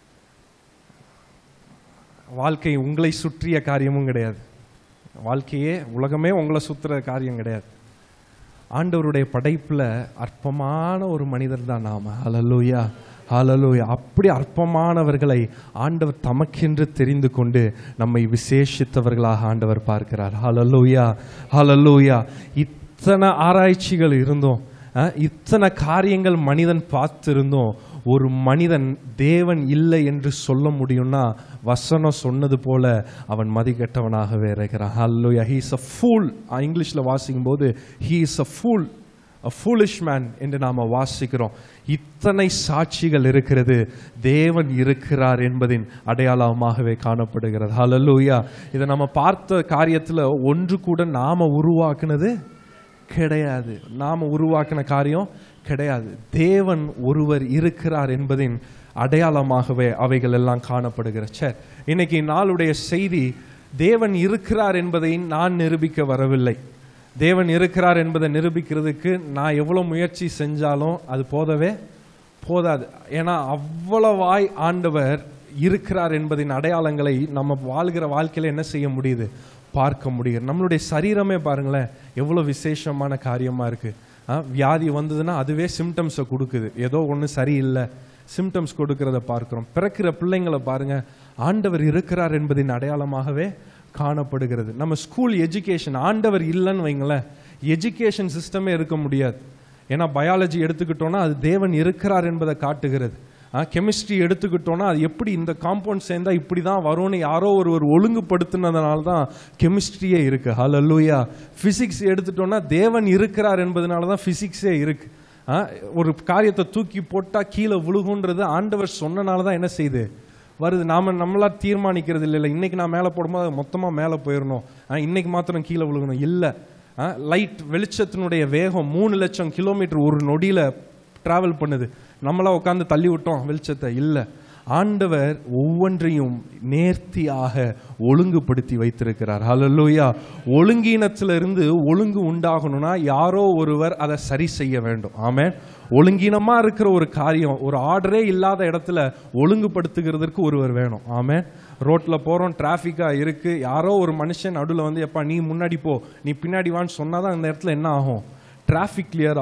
வாழ்க்கை உங்களை சுற்றிய காரியமும் கிடையாது வாழ்க்கையே உலகமே உங்களை சுற்றுற காரியம் கிடையாது ஆண்டவருடைய படைப்புல அற்பமான ஒரு மனிதர் தான் நாம ஹalleluya ஹalleluya அப்படி அற்பமானவர்களை ஆண்டவர் தமக்கென்று தெரிந்து கொண்டு நம்மை விசேஷித்தவர்களாக ஆண்டவர் பார்க்கிறார் ஹalleluya ஹalleluya இத்தனை ஆராய்ச்சிகள் இருந்தோம் அஹ், இத்தனை காரியங்கள் மனிதன் பார்த்திருந்தோம் ஒரு மனிதன் தேவன் இல்லை என்று சொல்ல முடியும்னா வசனம் சொன்னது போல அவன் மதிக்கெட்டவனாகவே இருக்கிறான் ஹalleluya he is a fool இங்கிலீஷ்ல வாசிக்கும் போது he is a fool a foolish man என்று நாம வாசிக்கிறோம் இத்தனை சாட்சிகள் இருக்கிறது தேவன் இருக்கிறார் என்பதின் அடையாளமாகவே காணப்படுகிறது ஹalleluya இதை நம்ம பார்த்த காரியத்துல ஒன்று கூட நாம உருவாக்குனது கிடையாது நாம உருவாக்கின காரியம் கிடையாது தேவன் ஒருவர் இருக்கிறார் என்பதின் அடையாளமாகவே அவைகள் எல்லாம் காணப்படுகிறது சரி இன்னைக்கு நாளுடைய செய்தி தேவன் இருக்கிறார் என்பதை நான் நிரூபிக்க வரவில்லை தேவன் இருக்கிறார் என்பதை நிரூபிக்கிறதுக்கு நான் எவ்வளோ முயற்சி செஞ்சாலும் அது போதவே போதாது ஏன்னா அவ்வளவாய் ஆண்டவர் இருக்கிறார் என்பதின் அடையாளங்களை நம்ம வாழ்கிற வாழ்க்கையில என்ன செய்ய முடியுது பார்க்க முடியுது நம்மளுடைய சரீரமே பாருங்களேன் எவ்வளோ விசேஷமான காரியமா இருக்கு ஆ, வியாதி வந்ததுன்னா அதுவே சிம்டம்ஸை கொடுக்குது ஏதோ ஒன்று சரியில்லை சிம்டம்ஸ் கொடுக்கறத பார்க்கிறோம் பிறக்கிற பிள்ளைங்களை பாருங்க ஆண்டவர் இருக்கிறார் என்பதின் அடையாளமாகவே காணப்படுகிறது நம்ம ஸ்கூல் எஜுகேஷன் ஆண்டவர் இல்லைன்னு வைங்களேன் எஜுகேஷன் சிஸ்டமே இருக்க முடியாது ஏன்னா பயாலஜி எடுத்துக்கிட்டோம்னா அது தேவன் இருக்கிறார் என்பதை காட்டுகிறது கெமிஸ்ட்ரி எடுத்துக்கிட்டோம்னா அது எப்படி இந்த காம்பவுண்ட் சேர்ந்தா இப்படி தான் வரும்னு யாரோ ஒருவர் ஒழுங்குபடுத்தினதுனால தான் கெமிஸ்ட்ரியே இருக்கு ஹalleluya ஃபிசிக்ஸ் எடுத்துட்டோம்னா தேவன் இருக்கிறார் என்பதனால தான் ஃபிசிக்ஸே இருக்கு ஆ, ஒரு காரியத்தை தூக்கி போட்டா கீழே விழுகுன்றது ஆண்டவர் சொன்னனால தான் என்ன செய்யுது வருது நாம நம்மளா தீர்மானிக்கிறது இல்லை இல்லை இன்னைக்கு நான் மேலே போடும்போது அது மொத்தமா மேலே போயிடணும் ஆ, இன்னைக்கு மாத்திரம் கீழே விழுகணும் இல்லை லைட் வெளிச்சத்தினுடைய வேகம் மூணு லட்சம் கிலோமீட்டர் ஒரு நொடியில டிராவல் பண்ணுது நம்மளா உட்காந்து தள்ளி விட்டோம் வெளிச்சத்தை இல்லை ஆண்டவர் ஒவ்வொன்றையும் நேர்த்தியாக ஒழுங்குபடுத்தி வைத்திருக்கிறார் ஹalleluya ஒழுங்கீனத்திலிருந்து ஒழுங்கு உண்டாகணும்னா யாரோ ஒருவர் அதை சரி செய்ய வேண்டும் ஆமென் ஒழுங்கீனமா இருக்கிற ஒரு காரியம் ஒரு ஆர்டரே இல்லாத இடத்துல ஒழுங்குபடுத்துகிறதுக்கு ஒருவர் வேணும் ஆமென் ரோட்ல போறோம் டிராஃபிக்கா இருக்கு யாரோ ஒரு மனுஷன் நடுவில் வந்து எப்பா நீ முன்னாடி போ நீ பின்னாடி வான்னு சொன்னாதான் அந்த இடத்துல என்ன ஆகும் டிராஃபிக் கிளியர் ஆகும்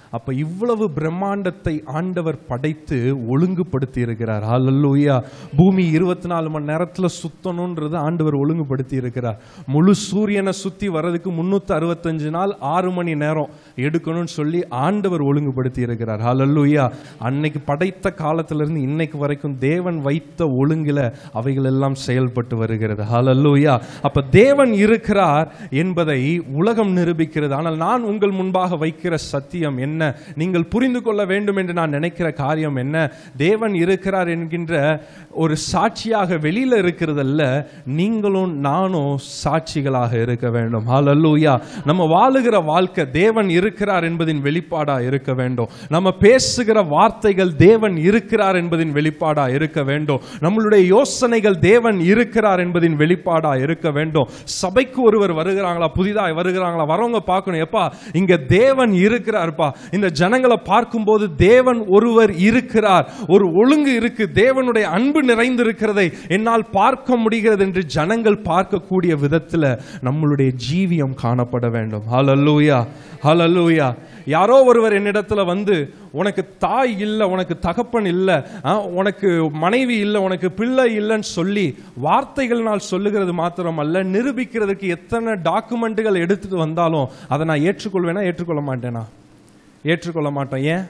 அப்ப இவ்வளவு பிரம்மாண்டத்தை ஆண்டவர் படைத்து ஒழுங்குபடுத்தி இருக்கிறார் ஹalleluya பூமி இருபத்தி நாலு மணி நேரத்துல சுத்தணும்ன்றது ஆண்டவர் ஒழுங்குபடுத்தி இருக்கிறார் முழு சூரியனை சுத்தி வர்றதுக்கு முன்னூத்தி அறுபத்தஞ்சு நாள் ஆறு மணி நேரம் எடுக்கணும்னு சொல்லி ஆண்டவர் ஒழுங்குபடுத்தி இருக்கிறார் ஹalleluya அன்னைக்கு படைத்த காலத்துல இருந்து இன்னைக்கு வரைக்கும் தேவன் வைத்த ஒழுங்குல அவைகள் எல்லாம் செயல்பட்டு வருகிறது ஹalleluya அப்ப தேவன் இருக்கிறார் என்பதை உலகம் நிரூபிக்கிறது ஆனால் நான் உங்கள் முன்பாக வைக்கிற சத்தியம் என்ன நீங்கள் புரிந்து கொள்ள வேண்டும் என்று நான் நினைக்கிற காரியம் என்ன தேவன் இருக்கிறார் என்கின்ற ஒரு சாட்சியாக வெளியில இருக்கிறதல்ல நீங்களும் நானும் சாட்சிகளாக இருக்க வேண்டும் ஹalleluya நம்ம வாழுகிற வாழ்க்கை தேவன் இருக்கிறார் என்பதின் வெளிப்பாடா இருக்க வேண்டும் நம்ம பேசுகிற வார்த்தைகள் தேவன் இருக்கிறார் என்பதின் வெளிப்பாடா இருக்க வேண்டும் நம்மளுடைய யோசனைகள் தேவன் இருக்கிறார் என்பதின் வெளிப்பாடா இருக்க வேண்டும் சபைக்கு ஒருவர் வருகிறாங்களா புதிதாக வருகிறாங்களா வரவங்க பார்க்கணும் எப்பா இங்க தேவன் இருக்கிறார்ப்பா இந்த ஜனங்களை பார்க்கும்போது தேவன் ஒருவர் இருக்கிறார் ஒரு ஒழுங்கு இருக்கு தேவனுடைய அன்பு நிறைந்திருக்கிறதை என்னால் பார்க்க முடிகிறது என்று ஜனங்கள் பார்க்கக்கூடிய விதத்துல நம்மளுடைய ஜீவியம் காணப்பட வேண்டும் ஹalleluya ஹalleluya யாரோ ஒருவர் என்னிடத்துல வந்து உனக்கு தாய் இல்லை உனக்கு தகப்பன் இல்லை உனக்கு மனைவி இல்லை உனக்கு பிள்ளை இல்லைன்னு சொல்லி வார்த்தைகள்னால் சொல்லுகிறது மாத்திரம் அல்ல நிரூபிக்கிறதுக்கு எத்தனை டாக்குமெண்ட்டுகள் எடுத்துட்டு வந்தாலும் அதை நான் ஏற்றுக்கொள்வேனா ஏற்றுக்கொள்ள மாட்டேனா ஏற்றுக்கொள்ள மாட்டோம் ஏன்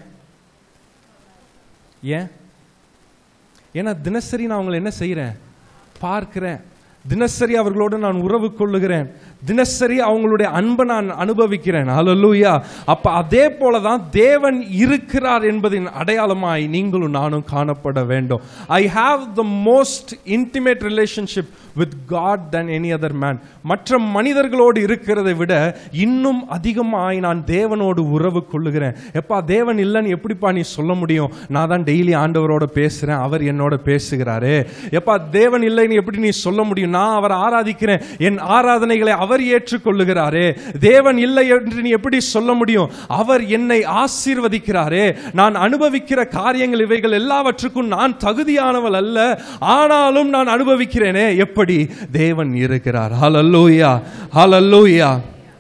ஏன் ஏன்னா தினசரி நான் அவங்களை என்ன செய்கிறேன் பார்க்கிறேன் தினசரி அவர்களோடு நான் உறவு கொள்ளுகிறேன் தினசரி அவங்களுடைய அன்பை நான் அனுபவிக்கிறேன் ஹalleluya அப்ப அதே போல தான் தேவன் இருக்கிறார் என்பதின் அடையாளமாய் நீங்களும் நானும் காணப்பட வேண்டும் I have the most intimate relationship with God than any other man மற்ற மனிதர்களோடு இருக்கிறதை விட இன்னும் அதிகமாய் நான் தேவனோடு உறவு கொள்ளுகிறேன் எப்பா தேவன் இல்லைன்னு எப்படிப்பா நீ சொல்ல முடியும் நான் தான் டெய்லி ஆண்டவரோட பேசுறேன் அவர் என்னோட பேசுகிறாரு எப்பா தேவன் இல்லைன்னு எப்படி நீ சொல்ல முடியும் நான் அவரை ஆராதிக்கிறேன் என் ஆராதனைகளை அவர் ஏற்றுக்கொள்ளுகிறாரே தேவன் இல்லை என்று நீ எப்படி சொல்ல முடியும் அவர் என்னை ஆசீர்வதிக்கிறாரே நான் அனுபவிக்கிற காரியங்கள் இவைகள் எல்லாவற்றுக்கும் நான் தகுதியானவள் அல்ல ஆனாலும் நான் அனுபவிக்கிறேனே எப்படி தேவன் இருக்கிறார் ஹalleluya ஹalleluya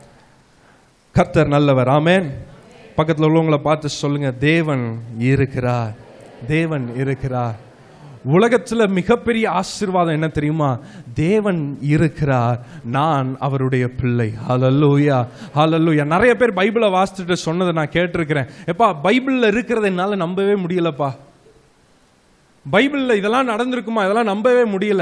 கர்த்தர் நல்லவர் ஆமென் பக்கத்துல உள்ளவங்களை பார்த்து சொல்லுங்க தேவன் இருக்கிறார் தேவன் இருக்கிறார் உலகத்துல மிகப்பெரிய ஆசீர்வாதம் என்ன தெரியுமா தேவன் இருக்கிறார் நான் அவருடைய பிள்ளை ஹalleluya ஹalleluya நிறைய பேர் பைபிளை வாசிச்சுட்டு சொன்னதை நான் கேட்டிருக்கிறேன் எப்பா பைபிள்ல இருக்கிறத என்னால நம்பவே முடியலப்பா பைபிள்ல இதெல்லாம் நடந்திருக்குமா இதெல்லாம் நம்பவே முடியல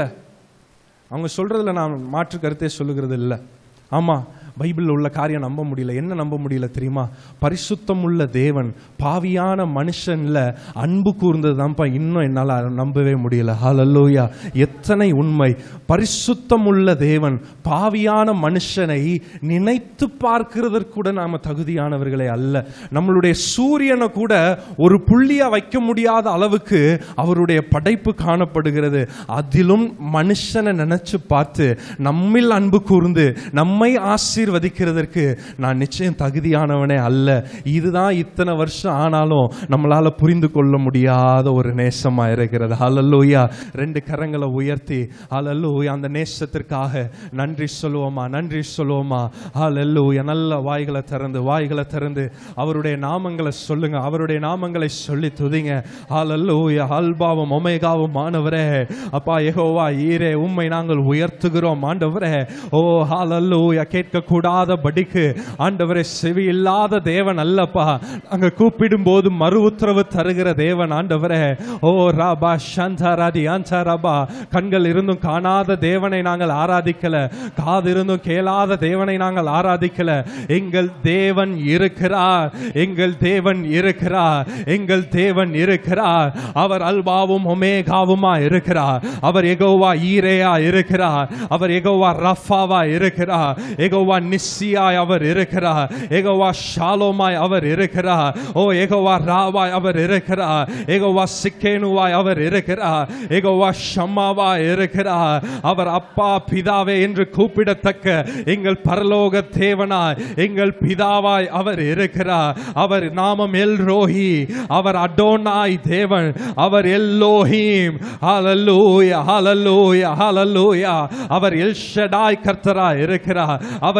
அவங்க சொல்றதுல நான் மாற்று கருத்தே சொல்லுகிறது இல்லை ஆமா பைபிளில் உள்ள காரியம் நம்ப முடியல என்ன நம்ப முடியல தெரியுமா பரிசுத்தம் உள்ள தேவன் பாவியான மனுஷன்ல அன்பு கூர்ந்தது தான்ப்பா இன்னும் என்னால் நம்பவே முடியல ஹalleluya எத்தனை உண்மை பரிசுத்தம் உள்ள தேவன் பாவியான மனுஷனை நினைத்து பார்க்கிறதற்கு கூட நாம தகுதியானவர்களே அல்ல நம்மளுடைய சூரியனை கூட ஒரு புள்ளியா வைக்க முடியாத அளவுக்கு அவருடைய படைப்பு காணப்படுகிறது அதிலும் மனுஷனை நினைச்சு பார்த்து நம்மில் அன்பு கூர்ந்து நம்மை ஆசீர்வதிக்கிறதற்கு நான் நிச்சயம் தகுதியானவனே அல்ல இதுதான் இத்தனை வருஷம் ஆனாலும் நம்மளால புரிந்து கொள்ள முடியாத ஒரு நேசமா இருக்கிறது ஹalleluya ரெண்டு கரங்களை உயர்த்தி ஹalleluya அந்த நேசத்திற்காக நன்றி சொல்லுவோமா நன்றி சொல்லுவோமா ஹalleluya நல்ல வாய்களை திறந்து வாய்களை திறந்து அவருடைய நாமங்களை சொல்லுங்க அவருடைய நாமங்களை சொல்லி துதிங்க ஹalleluya அல்பாவும் ஒமேகாவும் ஆனவரே அப்பா யெகோவா ஈரே உம்மை நாங்கள் உயர்த்துகிறோம் ஆண்டவரே ஓ ஹalleluya கேட்கக்கூடாத படிக்கு ஆண்டவரே செவி இல்லாத தேவன் அல்லப்பா அங்க கூப்பிடும் போது மறு உத்தரவு தருகிற தேவன் ஆண்டவரே ஓ ராபா சந்தாராதி ஆஞ்சாராபா கண்கள் இருந்தும் காணாத தேவனை நாங்கள் ஆராதிக்கல காது இருந்தும் கேளாத தேவனை நாங்கள் ஆராதிக்கல எங்கள் தேவன் இருக்கிறார் எங்கள் தேவன் இருக்கிறார் எங்கள் தேவன் இருக்கிறார் அவர் அல்பாவும் ஒமேகாவுமா இருக்கிறார் அவர் எகோவா ஈரேயா இருக்கிறார் அவர் எகோவா ரஃபாவா இருக்கிறார் எகோவா நிஸ்ஸியாய் அவர் இருக்கிறார் எகோவா ஷாலோமாய் அவர் இருக்கிறார் ஓ எகோவா ராவாய் அவர் இருக்கிறார் எகோவா சிக்கேனுவாய் அவர் இருக்கிறார் எகோவா ஷம்மாவாய் இருக்கிறார் அவர் அப்பா பிதாவே என்று கூப்பிடத்தக்க எங்கள் பரலோக தேவனாய் எங்கள் பிதாவாய் அவர் இருக்கிறார் அவர் நாமம் எல் ரோஹி அவர் அடோனாய் தேவன் அவர் எல்லோஹீம் ஹalleluya ஹalleluya ஹalleluya அவர் எல் ஷடாய் கர்த்தராய் இருக்கிறார் அவர்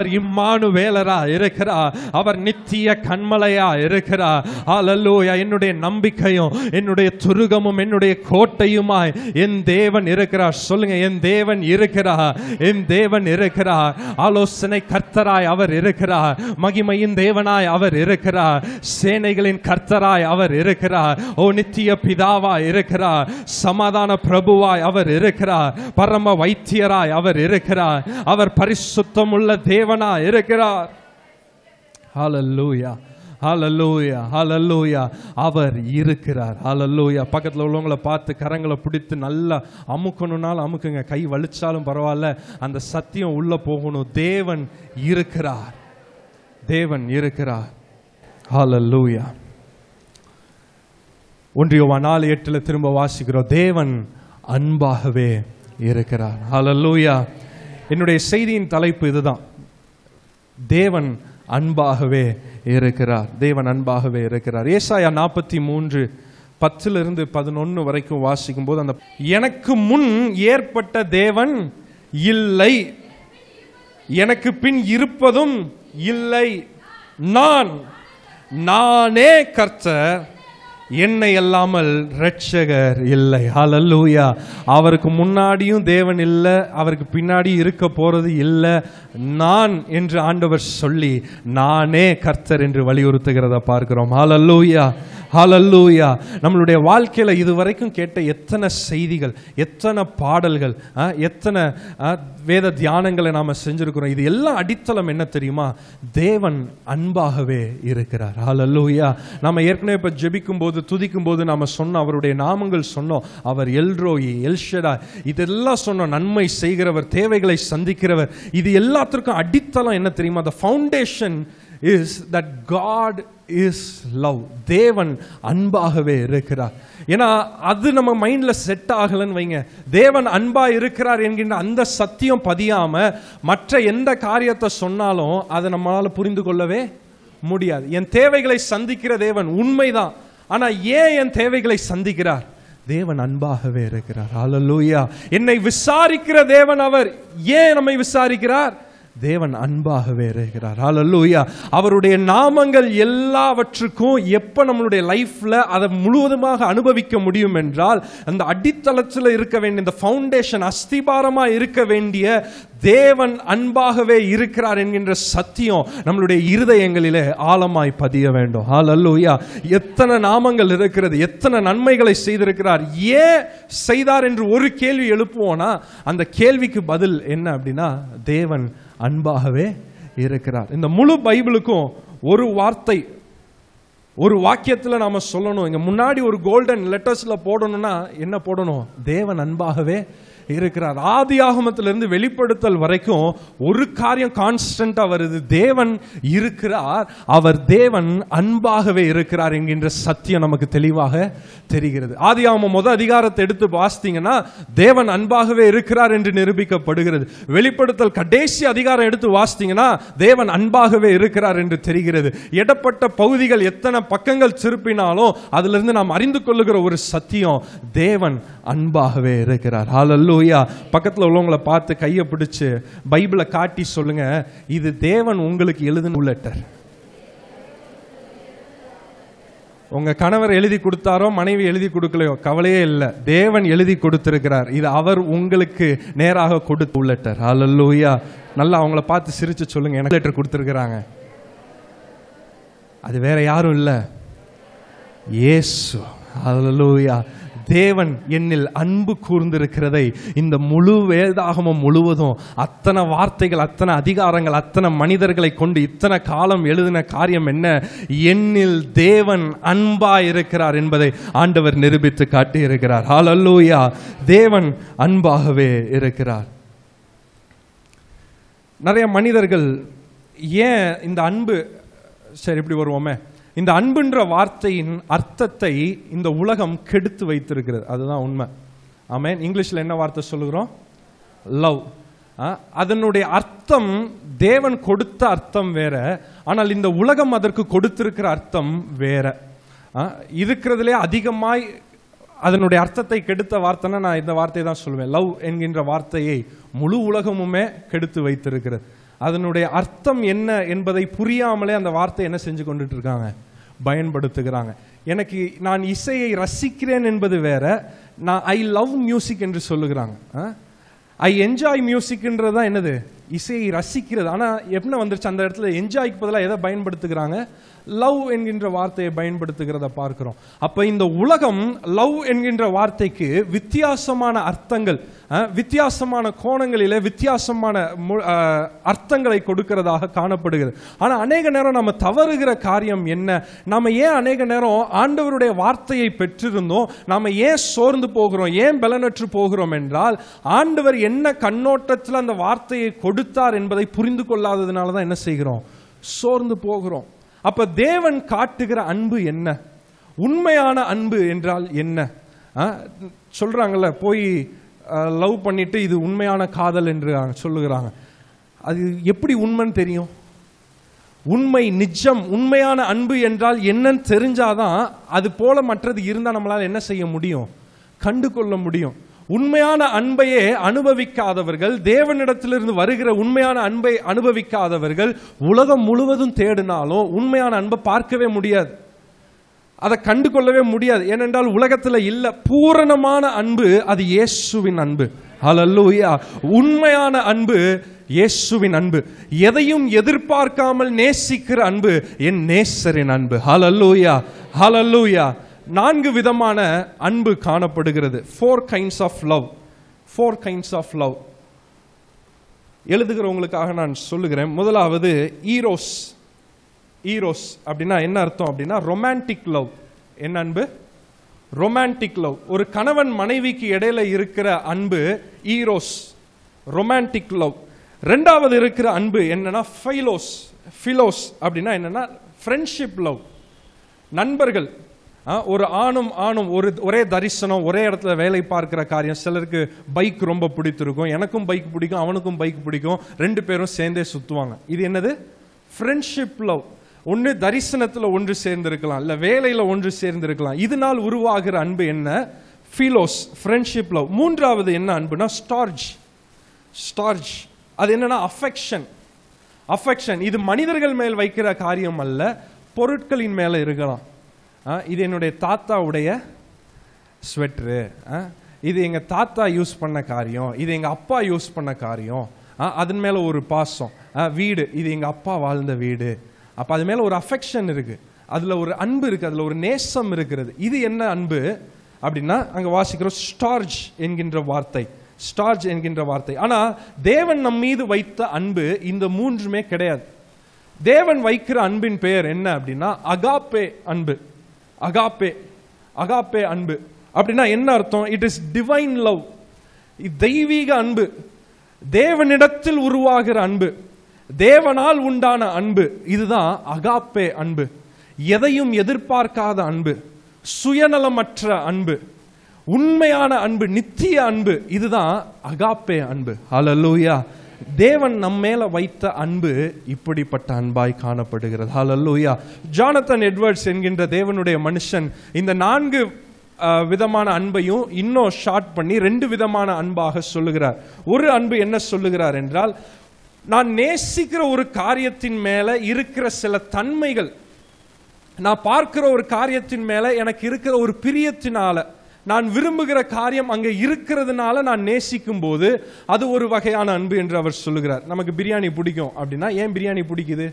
அவர் இம்மானுவேலரா இருக்கிறார் அவர் நித்திய கண்மலையா இருக்கிறார் ஹalleluya என்னுடைய நம்பிக்கையும் என்னுடைய துருகமும் என்னுடைய கோட்டையுமாய் என் தேவன் இருக்கிறார் சொல்லுங்க என் தேவன் இருக்கிறார் என் தேவன் இருக்கிறார் ஆலோசனை கர்த்தராய் அவர் இருக்கிறார் மகிமையின் தேவனாய் அவர் இருக்கிறார் சேனைகளின் கர்த்தராய் அவர் இருக்கிறார் ஓ நித்திய பிதாவாய் இருக்கிறார் சமாதான பிரபுவாய் அவர் இருக்கிறார் பரம வைத்தியராய் அவர் இருக்கிறார் அவர் பரிசுத்தம் உள்ள தேவனாய் இருக்கிறார் ஹalleluya ஹalleluya ஹalleluya அவர் இருக்கிறார் ஹalleluya பக்கத்துல உள்ளவங்கள பார்த்து கரங்களை பிடித்து நல்லா அமுக்கணும்னாலும் அமுக்குங்க கை வலிச்சாலும் பரவாயில்ல அந்த சத்தியம் உள்ள போகணும் தேவன் இருக்கிறார் தேவன் இருக்கிறார் ஹalleluya ஒன்றிய நாலு எட்டுல திரும்ப வாசிக்கிறோம் தேவன் அன்பாகவே இருக்கிறார் ஹalleluya என்னுடைய செய்தியின் தலைப்பு இதுதான் தேவன் அன்பாகவே இருக்கிறார் தேவன் அன்பாகவே இருக்கிறார் ஏசாயா நாற்பத்தி மூன்று பத்திலிருந்து பதினொன்று வரைக்கும் வாசிக்கும் போது அந்த எனக்கு முன் ஏற்பட்ட தேவன் இல்லை எனக்கு பின் இருப்பதும் இல்லை நான் நானே கர்த்தர் என்னை அல்லாமல் ரட்சகர் இல்லை ஹalleluya அவருக்கு முன்னாடியும் தேவன் இல்லை அவருக்கு பின்னாடி இருக்க போறது இல்லை நான் என்று ஆண்டவர் சொல்லி நானே கர்த்தர் என்று வலியுறுத்துகிறத பார்க்கிறோம் ஹalleluya ஹalleluya நம்மளுடைய வாழ்க்கையில இதுவரைக்கும் கேட்ட எத்தனை செய்திகள் எத்தனை பாடல்கள் ஆ, எத்தனை ஆ, வேத தியானங்களை நாம செஞ்சிருக்கிறோம் இது எல்லாம் அடித்தளம் என்ன தெரியுமா தேவன் அன்பாகவே இருக்கிறார் ஹalleluya நாம ஏற்கனவே இப்ப ஜெபிக்கும் போது துதிக்கும் போது நாம சொன்னோம் அவருடைய நாமங்கள் சொன்னோம் அவர் எல்ரோயி எல்ஷடா இதெல்லாம் சொன்னோம் நன்மை செய்கிறவர் தேவைகளை சந்திக்கிறவர் இது எல்லாத்திற்கும் அடித்தளம் என்ன தெரியுமா the foundation is that God is love தேவன் அன்பாகவே இருக்கிறார் ஏன்னா அது நம்ம மைண்ட்ல செட் ஆகலன்னு வைங்க தேவன் அன்பா இருக்கிறார் என்கின்ற அந்த சத்தியம் பதியாம மற்ற எந்த காரியத்தை சொன்னாலும் அதை நம்மளால புரிந்து கொள்ளவே முடியாது என் தேவைகளை சந்திக்கிற தேவன் உண்மைதான் ஆனா ஏன் என் தேவைகளை சந்திக்கிறார் தேவன் அன்பாகவே இருக்கிறார் ஹalleluya என்னை விசாரிக்கிற தேவன் அவர் ஏன் நம்மை விசாரிக்கிறார் தேவன் அன்பாகவே இருக்கிறார் ஹalleluya அவருடைய நாமங்கள் எல்லாவற்றுக்கும் எப்ப நம்மளுடைய லைஃப்ல அதை முழுவதுமாக அனுபவிக்க முடியும் என்றால் அந்த அடித்தளத்தில் இருக்க வேண்டிய இந்த ஃபவுண்டேஷன் அஸ்திபாரமா இருக்க வேண்டிய தேவன் அன்பாகவே இருக்கிறார் என்கின்ற சத்தியம் நம்மளுடைய இருதயங்களிலே ஆழமாய் பதிய வேண்டும் ஹalleluya எத்தனை நாமங்கள் இருக்கிறது எத்தனை நன்மைகளை செய்திருக்கிறார் ஏன் செய்தார் என்று ஒரு கேள்வி எழுப்புவோனா அந்த கேள்விக்கு பதில் என்ன அப்படின்னா தேவன் அன்பாகவே இருக்கிறார் இந்த முழு பைபிளுக்கும் ஒரு வார்த்தை ஒரு வாக்கியத்தில் நாம சொல்லணும் இங்க முன்னாடி ஒரு கோல்டன் லெட்டர்ஸ்ல போடணும்னா என்ன போடணும் தேவன் அன்பாகவே இருக்கிறார் ஆதி ஆகமத்திலிருந்து வெளிப்படுத்தல் வரைக்கும் ஒரு காரியம் கான்ஸ்டன்டா வருது தேவன் இருக்கிறார் அவர் தேவன் அன்பாகவே இருக்கிறார் என்கின்ற சத்தியம் நமக்கு தெளிவாக தெரிகிறது ஆதி ஆகமம் முத அதிகாரத்தை எடுத்து வாசித்தீங்கன்னா தேவன் அன்பாகவே இருக்கிறார் என்று நிரூபிக்கப்படுகிறது வெளிப்படுத்தல் கடைசி அதிகாரம் எடுத்து வாசித்தீங்கன்னா தேவன் அன்பாகவே இருக்கிறார் என்று தெரிகிறது இடப்பட்ட பகுதிகள் எத்தனை பக்கங்கள் திருப்பினாலும் அதிலிருந்து நாம் அறிந்து கொள்ளுகிற ஒரு சத்தியம் தேவன் அன்பாகவே இருக்கிறார் ஹalleluya பக்கத்துல உள்ளவங்களை பார்த்து கையை பிடிச்சு பைபிளை காட்டி சொல்லுங்க இது தேவன் உங்களுக்கு எழுதின லெட்டர் உங்க கணவர் எழுதி கொடுத்தாரோ மனைவி எழுதி கொடுக்கலையோ கவலையே இல்லை தேவன் எழுதி கொடுத்திருக்கிறார் இது அவர் உங்களுக்கு நேராக கொடுத்த லெட்டர் ஹalleluya நல்லா அவங்கள பார்த்து சிரிச்சு சொல்லுங்க எனக்கு லெட்டர் கொடுத்திருக்கிறாங்க அது வேற யாரும் இல்ல இயேசு ஹalleluya தேவன் என்னில் அன்பு கூர்ந்திருக்கிறதை இந்த முழு வேதாகமம் முழுவதும் அத்தனை வார்த்தைகள் அத்தனை அதிகாரங்கள் அத்தனை மனிதர்களை கொண்டு இத்தனை காலம் எழுதின காரியம் என்ன என்னில் தேவன் அன்பா இருக்கிறார் என்பதை ஆண்டவர் நிரூபித்து காட்டி இருக்கிறார் ஹalleluya தேவன் அன்பாகவே இருக்கிறார் நிறைய மனிதர்கள் ஏன் இந்த அன்பு சரி இப்படி வருவோமே இந்த அன்புன்ற வார்த்தையின் அர்த்தத்தை இந்த உலகம் கெடுத்து வைத்திருக்கிறது அதுதான் உண்மை ஆமென் இங்கிலீஷ்ல என்ன வார்த்தை சொல்லுகிறோம் லவ் அதனுடைய அர்த்தம் தேவன் கொடுத்த அர்த்தம் வேற ஆனால் இந்த உலகம் அதற்கு கொடுத்திருக்கிற அர்த்தம் வேற ஆ, இருக்கிறதுலே அதிகமாய் அதனுடைய அர்த்தத்தை கெடுத்த வார்த்தைன்னா நான் இந்த வார்த்தையை தான் சொல்லுவேன் லவ் என்கின்ற வார்த்தையை முழு உலகமுமே கெடுத்து வைத்திருக்கிறது அதனுடைய அர்த்தம் என்ன என்பதை புரியாமலே அந்த வார்த்தை என்ன செஞ்சு கொண்டுட்டு இருக்காங்க பயன்படுத்துகிறாங்க எனக்கு நான் இசையை ரசிக்கிறேன் என்பது வேற நான் ஐ லவ் மியூசிக் என்று சொல்லுகிறாங்க ஐ என்ஜாய் மியூசிக்ன்றது தான் என்னது இசையை ரசிக்கிறது ஆனா என்ன வந்துருச்சு அந்த இடத்துல என்ஜாய்க்கு பதிலாக எதை பயன்படுத்துகிறாங்க லவ் என்கின்ற வார்த்தையை பயன்படுத்துகிறத பார்க்கிறோம் அப்ப இந்த உலகம் லவ் என்கின்ற வார்த்தைக்கு வித்தியாசமான அர்த்தங்கள் அஹ், வித்தியாசமான கோணங்களிலே வித்தியாசமான மு- அஹ், அர்த்தங்களை கொடுக்கிறதாக காணப்படுகிறது ஆனா அநேக நேரம் நம்ம தவறுகிற காரியம் என்ன நாம ஏன் அநேக நேரம் ஆண்டவருடைய வார்த்தையை பெற்றிருந்தோம் நாம ஏன் சோர்ந்து போகிறோம் ஏன் பலனற்று போகிறோம் என்றால் ஆண்டவர் என்ன கண்ணோட்டத்தில் அந்த வார்த்தையை கொடுத்தார் என்பதை புரிந்து கொள்ளாததுனால தான் என்ன செய்கிறோம் சோர்ந்து போகிறோம் அப்ப தேவன் காட்டுகிற அன்பு என்ன உண்மையான அன்பு என்றால் என்ன ஆ, சொல்றாங்கல்ல போய் லவ் பண்ணிட்டு இது உண்மையான காதல் என்று சொல்லுகிறாங்க அது எப்படி உண்மைன்னு தெரியும் உண்மை நிஜம் உண்மையான அன்பு என்றால் என்னன்னு தெரிஞ்சாதான் அது போல மற்றது இருந்தா நம்மளால என்ன செய்ய முடியும் கண்டு கொள்ள முடியும் உண்மையான அன்பையே அனுபவிக்காதவர்கள் தேவனிடத்திலிருந்து வருகிற உண்மையான அன்பை அனுபவிக்காதவர்கள் உலகம் முழுவதும் தேடினாலும் உண்மையான அன்பை பார்க்கவே முடியாது அதை கண்டு கொள்ளவே முடியாது ஏனென்றால் உலகத்துல இல்ல பூரணமான அன்பு அது இயேசுவின் அன்பு ஹalleluya உண்மையான அன்பு இயேசுவின் அன்பு எதையும் எதிர்பார்க்காமல் நேசிக்கிற அன்பு என் நேசரின் அன்பு ஹalleluya ஹalleluya நான்கு விதமான அன்பு காணப்படுகிறது four kinds of love four kinds of love எழுதுகிறவங்களுக்காக நான் சொல்லுகிறேன் முதலாவது ஈரோஸ் ஈரோஸ் அப்படின்னா என்ன அர்த்தம் அப்படின்னா ரொமான்டிக் லவ் என்ன அன்பு ரொமான்டிக் லவ் ஒரு கணவன் மனைவிக்கு இடையில இருக்கிற அன்பு ஈரோஸ் ரொமான்டிக் லவ் ரெண்டாவது இருக்கிற அன்பு என்னன்னா ஃபைலோஸ் ஃபிலோஸ் அப்படின்னா என்னன்னா ஃப்ரெண்ட்ஷிப் லவ் நண்பர்கள் ஆ, ஒரு ஆணும் ஆணும் ஒரு ஒரே தரிசனம் ஒரே இடத்துல வேலை பார்க்கிற காரியம் சிலருக்கு பைக் ரொம்ப பிடித்திருக்கும் எனக்கும் பைக் பிடிக்கும் அவனுக்கும் பைக் பிடிக்கும் ரெண்டு பேரும் சேர்ந்தே சுத்துவாங்க இது என்னது ஃப்ரெண்ட்ஷிப் லவ் ஒன்று தரிசனத்தில் ஒன்று சேர்ந்திருக்கலாம் இல்லை வேலையில் ஒன்று சேர்ந்திருக்கலாம் இதனால் உருவாகிற அன்பு என்ன ஃபீலோஸ் ஃப்ரெண்ட்ஷிப் லவ் மூன்றாவது என்ன அன்புனா ஸ்டார்ஜ் ஸ்டார்ஜ் அது என்னன்னா அஃபெக்ஷன் அஃபெக்ஷன் இது மனிதர்கள் மேல் வைக்கிற காரியம் அல்ல பொருட்களின் மேல இருக்கலாம் ஆ, இது என்னுடைய தாத்தாவுடைய ஸ்வெட்ரு இது எங்க தாத்தா யூஸ் பண்ண காரியம் இது எங்க அப்பா யூஸ் பண்ண காரியம் ஆ, அதன் மேல ஒரு பாசம் ஆ, வீடு இது எங்க அப்பா வாழ்ந்த வீடு அப்ப அது மேல ஒரு அஃபெக்ஷன் இருக்கு அதுல ஒரு அன்பு இருக்கு அதுல ஒரு நேசம் இருக்கிறது இது என்ன அன்பு அப்படின்னா அங்க வாசிக்கிறோம் ஸ்டார்ஜ் என்கின்ற வார்த்தை ஸ்டார்ஜ் என்கின்ற வார்த்தை ஆனா தேவன் நம் மீது வைத்த அன்பு இந்த மூன்றுமே கிடையாது தேவன் வைக்கிற அன்பின் பெயர் என்ன அப்படின்னா அகாப்பே அன்பு அகாப்பே அகாப்பே அன்பு அப்படின்னா என்ன அர்த்தம் இட் இஸ் டிவைன் லவ் தெய்வீக அன்பு தேவனிடத்தில் உருவாகிற அன்பு தேவனால் உண்டான அன்பு இதுதான் அகாப்பே அன்பு எதையும் எதிர்பார்க்காத அன்பு சுயநலமற்ற அன்பு உண்மையான அன்பு நித்திய அன்பு இதுதான் அகாப்பே அன்பு ஹalleluya தேவன் நம்ம மேல வைத்த அன்பு இப்படிப்பட்ட அன்பாய் காணப்படுகிறது ஹalleluya ஜானத்தன் எட்வர்ட்ஸ் என்கின்ற தேவனுடைய மனுஷன் இந்த நான்கு அஹ், விதமான அன்பையும் இன்னும் ஷார்ட் பண்ணி ரெண்டு விதமான அன்பாக சொல்லுகிறார் ஒரு அன்பு என்ன சொல்லுகிறார் என்றால் நான் நேசிக்கிற ஒரு காரியத்தின் மேல இருக்கிற சில தன்மைகள் நான் பார்க்கிற ஒரு காரியத்தின் மேல எனக்கு இருக்கிற ஒரு பிரியத்தினால நான் விரும்புகிற காரியம் அங்க இருக்கிறதுனால நான் நேசிக்கும் போது அது ஒரு வகையான அன்பு என்று அவர் சொல்லுகிறார் நமக்கு பிரியாணி பிடிக்கும் அப்படின்னா ஏன் பிரியாணி பிடிக்குது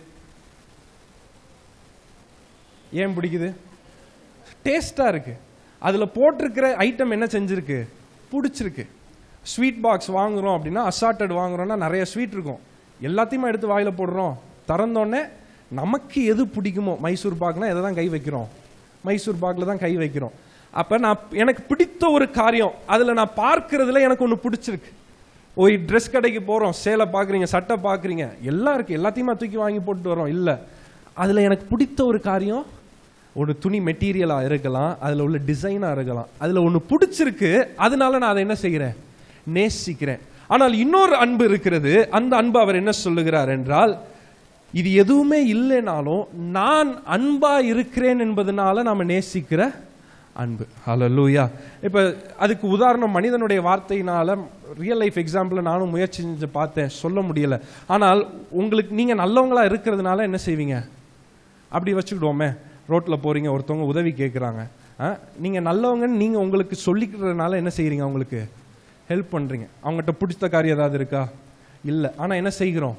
ஏன் பிடிக்குது டேஸ்டா இருக்கு அதுல போட்டிருக்கிற ஐட்டம் என்ன செஞ்சிருக்கு பிடிச்சிருக்கு ஸ்வீட் பாக்ஸ் வாங்குறோம் அப்படின்னா அசார்ட்டட் வாங்குறோம்னா நிறைய ஸ்வீட் இருக்கும் எல்லாத்தையுமே எடுத்து வாயில போடுறோம் திறந்தோடனே நமக்கு எது பிடிக்குமோ மைசூர் பாக்னா எதை தான் கை வைக்கிறோம் மைசூர் பாக்ல தான் கை வைக்கிறோம் அப்ப நான் எனக்கு பிடித்த ஒரு காரியம் அதுல நான் பார்க்கறதுல எனக்கு ஒன்று பிடிச்சிருக்கு ஒரு ட்ரெஸ் கடைக்கு போறோம் சேலை பார்க்குறீங்க சட்டை பார்க்குறீங்க எல்லாம் இருக்கு எல்லாத்தையுமே தூக்கி வாங்கி போட்டு வரோம் இல்ல அதுல எனக்கு பிடித்த ஒரு காரியம் ஒரு துணி மெட்டீரியலா இருக்கலாம் அதுல உள்ள டிசைனா இருக்கலாம் அதுல ஒன்று பிடிச்சிருக்கு அதனால நான் அதை என்ன செய்கிறேன் நேசிக்கிறேன் ஆனால் இன்னொரு அன்பு இருக்கிறது அந்த அன்பு அவர் என்ன சொல்லுகிறார் என்றால் இது எதுவுமே இல்லைனாலும் நான் அன்பா இருக்கிறேன் என்பதனால நாம நேசிக்கிற அன்பு ஹalleluya இப்போ அதுக்கு உதாரணம் மனிதனுடைய வார்த்தையினால ரியல் லைஃப் எக்ஸாம்பிள் நானும் முயற்சி செஞ்சு பார்த்தேன் சொல்ல முடியல ஆனால் உங்களுக்கு நீங்க நல்லவங்களா இருக்கிறதுனால என்ன செய்வீங்க அப்படி வச்சுக்கிடுவோமே ரோட்ல போறீங்க ஒருத்தவங்க உதவி கேட்குறாங்க நீங்க நல்லவங்கன்னு நீங்க உங்களுக்கு சொல்லிக்கிறதுனால என்ன செய்றீங்க அவங்களுக்கு ஹெல்ப் பண்றீங்க அவங்ககிட்ட பிடித்த காரியம் ஏதாவது இருக்கா இல்லை ஆனா என்ன செய்கிறோம்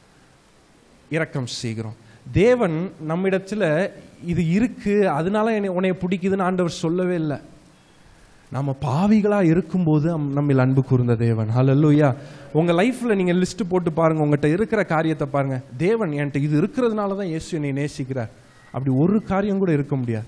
இரக்கம் செய்கிறோம் தேவன் நம்மிடத்துல இது இருக்கு அதனால என்னை உன்னைய பிடிக்குதுன்னு ஆண்டவர் சொல்லவே இல்லை நம்ம பாவிகளா இருக்கும்போது அம்- நம்மில் அன்பு கூர்ந்த தேவன் ஹalleluya உங்க லைஃப்ல நீங்க லிஸ்ட் போட்டு பாருங்க உங்ககிட்ட இருக்கிற காரியத்தை பாருங்க தேவன் என்கிட்ட இது இருக்கிறதுனால தான் இயேசு என்னை நேசிக்கிறார் அப்படி ஒரு காரியம் கூட இருக்க முடியாது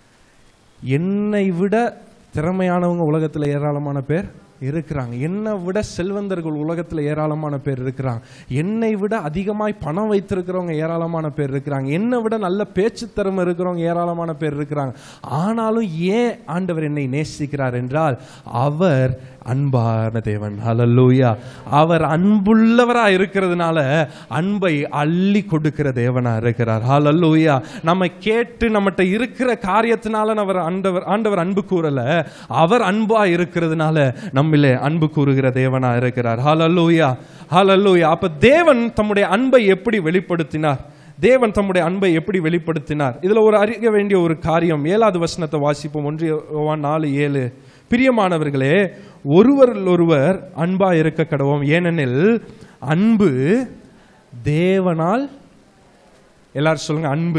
என்னை விட திறமையானவங்க உலகத்துல ஏராளமான பேர் இருக்கிறாங்க என்னை விட செல்வந்தர்கள் உலகத்துல ஏராளமான பேர் இருக்கிறாங்க என்னை விட அதிகமாய் பணம் வைத்திருக்கிறவங்க ஏராளமான பேர் இருக்கிறாங்க என்னை விட நல்ல பேச்சு திறமை இருக்கிறவங்க ஏராளமான பேர் இருக்கிறாங்க ஆனாலும் ஏன் ஆண்டவர் என்னை நேசிக்கிறார் என்றால் அவர் அன்பான தேவன் ஹalleluya அவர் அன்புள்ளவரா இருக்கிறதுனால அன்பை அள்ளி கொடுக்கிற தேவனா இருக்கிறார் ஹalleluya நம்ம கேட்டு நம்மகிட்ட இருக்கிற காரியத்தினால அவர் ஆண்டவர் ஆண்டவர் அன்பு கூறல அவர் அன்பா இருக்கிறதுனால நம்மிலே அன்பு கூறுகிற தேவனா இருக்கிறார் ஹalleluya ஹalleluya அப்ப தேவன் தம்முடைய அன்பை எப்படி வெளிப்படுத்தினார் தேவன் தம்முடைய அன்பை எப்படி வெளிப்படுத்தினார் இதுல ஒரு அறிய வேண்டிய ஒரு காரியம் ஏழாவது வசனத்தை வாசிப்போம் ஒன்று யோவான் நாலு ஏழு பிரியமானவர்களே ஒருவரில் ஒருவர் அன்பா இருக்க கடவோம் ஏனெனில் அன்பு தேவனால் எல்லாரும் சொல்லுங்க அன்பு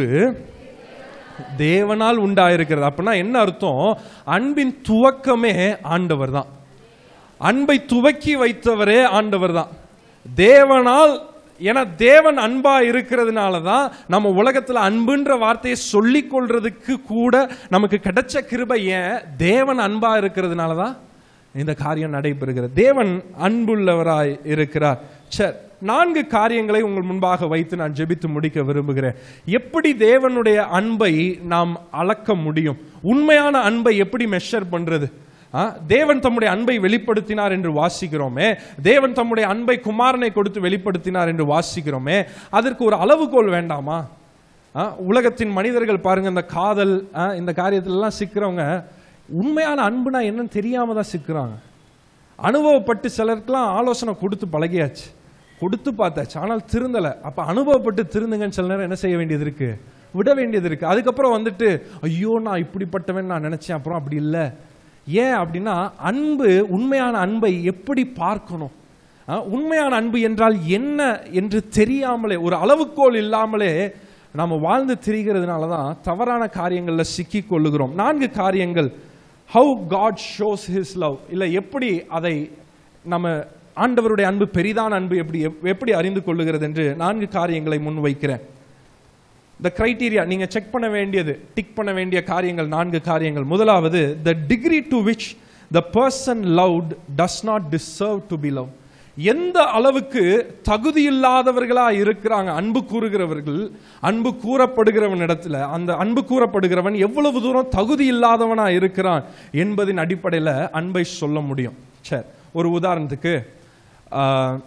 தேவனால் உண்டாயிருக்கிறது அப்படின்னா என்ன அர்த்தம் அன்பின் துவக்கமே ஆண்டவர் தான் அன்பை துவக்கி வைத்தவரே ஆண்டவர் தான் தேவனால் ஏன்னா தேவன் அன்பா இருக்கிறதுனால தான் நம்ம உலகத்துல அன்புன்ற வார்த்தையை சொல்லிக் கொள்றதுக்கு கூட நமக்கு கிடைச்ச கிருபை ஏன் தேவன் அன்பா இருக்கிறதுனால தான் இந்த காரியம் நடைபெறுகிறது தேவன் அன்புள்ளவராய் இருக்கிறார் சரி நான்கு காரியங்களை உங்கள் முன்பாக வைத்து நான் ஜெபித்து முடிக்க விரும்புகிறேன் எப்படி தேவனுடைய அன்பை நாம் அளக்க முடியும் உண்மையான அன்பை எப்படி மெஷர் பண்றது ஆ, தேவன் தம்முடைய அன்பை வெளிப்படுத்தினார் என்று வாசிக்கிறோமே தேவன் தம்முடைய அன்பை குமாரனை கொடுத்து வெளிப்படுத்தினார் என்று வாசிக்கிறோமே அதற்கு ஒரு அளவுகோல் வேண்டாமா ஆ, உலகத்தின் மனிதர்கள் பாருங்க இந்த காதல் ஆ, இந்த காரியத்துல எல்லாம் சிக்கிறவங்க உண்மையான அன்புனா என்னன்னு தெரியாம தான் சிக்கிறாங்க அனுபவப்பட்டு சிலருக்குலாம் ஆலோசனை கொடுத்து பழகியாச்சு கொடுத்து பார்த்தாச்சு ஆனால் திருந்தலை அப்ப அனுபவப்பட்டு திருந்துங்கன்னு சில நேரம் என்ன செய்ய வேண்டியது இருக்கு விட வேண்டியது இருக்கு அதுக்கப்புறம் வந்துட்டு ஐயோ நான் இப்படிப்பட்டவன் நான் நினைச்சேன் அப்புறம் அப்படி இல்லை ஏன் அப்படின்னா அன்பு உண்மையான அன்பை எப்படி பார்க்கணும் ஆ, உண்மையான அன்பு என்றால் என்ன என்று தெரியாமலே ஒரு அளவுகோல் இல்லாமலே நாம வாழ்ந்து திரிகிறதுனால தான் தவறான காரியங்கள்ல சிக்கி கொள்ளுகிறோம் நான்கு காரியங்கள் how God shows his love இல்லை எப்படி அதை நம்ம ஆண்டவருடைய அன்பு பெரிதான அன்பு எப்படி எப்படி அறிந்து கொள்ளுகிறது என்று நான்கு காரியங்களை முன்வைக்கிறேன் இந்த கிரைட்டீரியா நீங்க செக் பண்ண வேண்டியது டிக் பண்ண வேண்டிய காரியங்கள் நான்கு காரியங்கள் முதலாவது the degree to which the person loved does not deserve to be love எந்த அளவுக்கு தகுதி இல்லாதவர்களா இருக்கிறாங்க அன்பு கூறுகிறவர்கள் அன்பு கூறப்படுகிறவன் இடத்துல அந்த அன்பு கூறப்படுகிறவன் எவ்வளவு தூரம் தகுதி இல்லாதவனா இருக்கிறான் என்பதின் அடிப்படையில் அன்பை சொல்ல முடியும் சரி ஒரு உதாரணத்துக்கு ஆஹ்,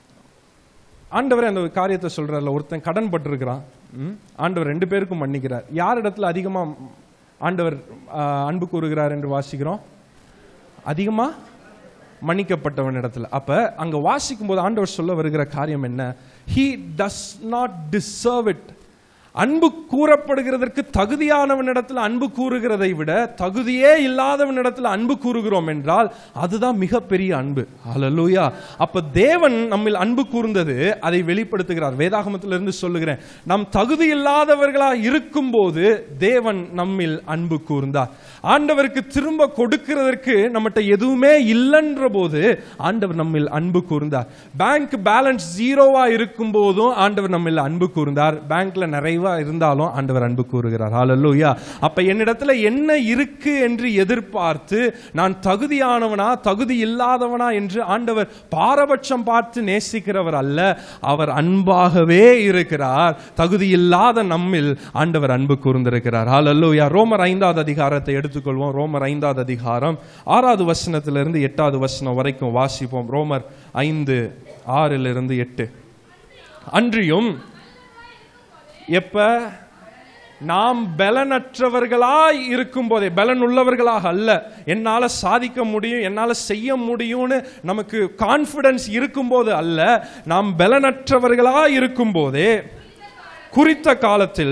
ஆண்டவர் அந்த காரியத்தை சொல்றாருல ஒருத்தன் கடன் பட்டிருக்கிறான் ம்? ஆண்டவர் ரெண்டு பேருக்கும் மன்னிக்கிறார் யார் இடத்துல அதிகமா ஆண்டவர் ஆ, அன்பு கூறுகிறார் என்று வாசிக்கிறோம் அதிகமா மன்னிக்கப்பட்டவன் இடத்துல அப்ப அங்க வாசிக்கும் போது ஆண்டவர் சொல்ல வருகிற காரியம் என்ன he does not deserve it அன்பு கூறப்படுகிறதற்கு தகுதியானவனிடத்தில் அன்பு கூறுகிறதை விட தகுதியே இல்லாதவனிடத்தில் அன்பு கூறுகிறோம் என்றால் அதுதான் மிகப்பெரிய அன்பு ஹalleluya அப்ப தேவன் நம்மில் அன்பு கூர்ந்தது அதை வெளிப்படுத்துகிறார் வேதாகமத்திலிருந்து சொல்லுகிறேன் நம் தகுதி இல்லாதவர்களா இருக்கும்போது தேவன் நம்மில் அன்பு கூர்ந்தார் ஆண்டவருக்கு திரும்ப கொடுக்கிறதற்கு நம்மகிட்ட எதுவுமே இல்லைன்ற போது ஆண்டவர் நம்மில் அன்பு கூர்ந்தார் பேங்க் பேலன்ஸ் ஜீரோவா இருக்கும் போதும் ஆண்டவர் நம்மில் அன்பு கூர்ந்தார் பேங்க்ல நிறைவா இருந்தாலும் ஆண்டவர் அன்பு கூறுகிறார் ஹalleluya அப்ப என்னிடத்துல என்ன இருக்கு என்று எதிர்பார்த்து நான் தகுதியானவனா தகுதி இல்லாதவனா என்று ஆண்டவர் பாரபட்சம் பார்த்து நேசிக்கிறவர் அல்ல அவர் அன்பாகவே இருக்கிறார் தகுதி இல்லாத நம்மில் ஆண்டவர் அன்பு கூர்ந்திருக்கிறார் ஹalleluya ரோமர் ஐந்தாவது அதிகாரத்தை எடுத்துக்கொள்வோம் ரோமர் ஐந்தாவது அதிகாரம் ஆறாவது வசனத்திலிருந்து எட்டாவது வசனம் வரைக்கும் வாசிப்போம் ரோமர் ஐந்து ஆறிலிருந்து எட்டு அன்றியும் எப்ப நாம் பலனற்றவர்களாய் இருக்கும் போதே பலன் உள்ளவர்களாக அல்ல என்னால சாதிக்க முடியும் என்னால செய்ய முடியும்னு நமக்கு கான்பிடன்ஸ் இருக்கும்போது அல்ல நாம் பலனற்றவர்களாய் இருக்கும் போதே குறித்த காலத்தில்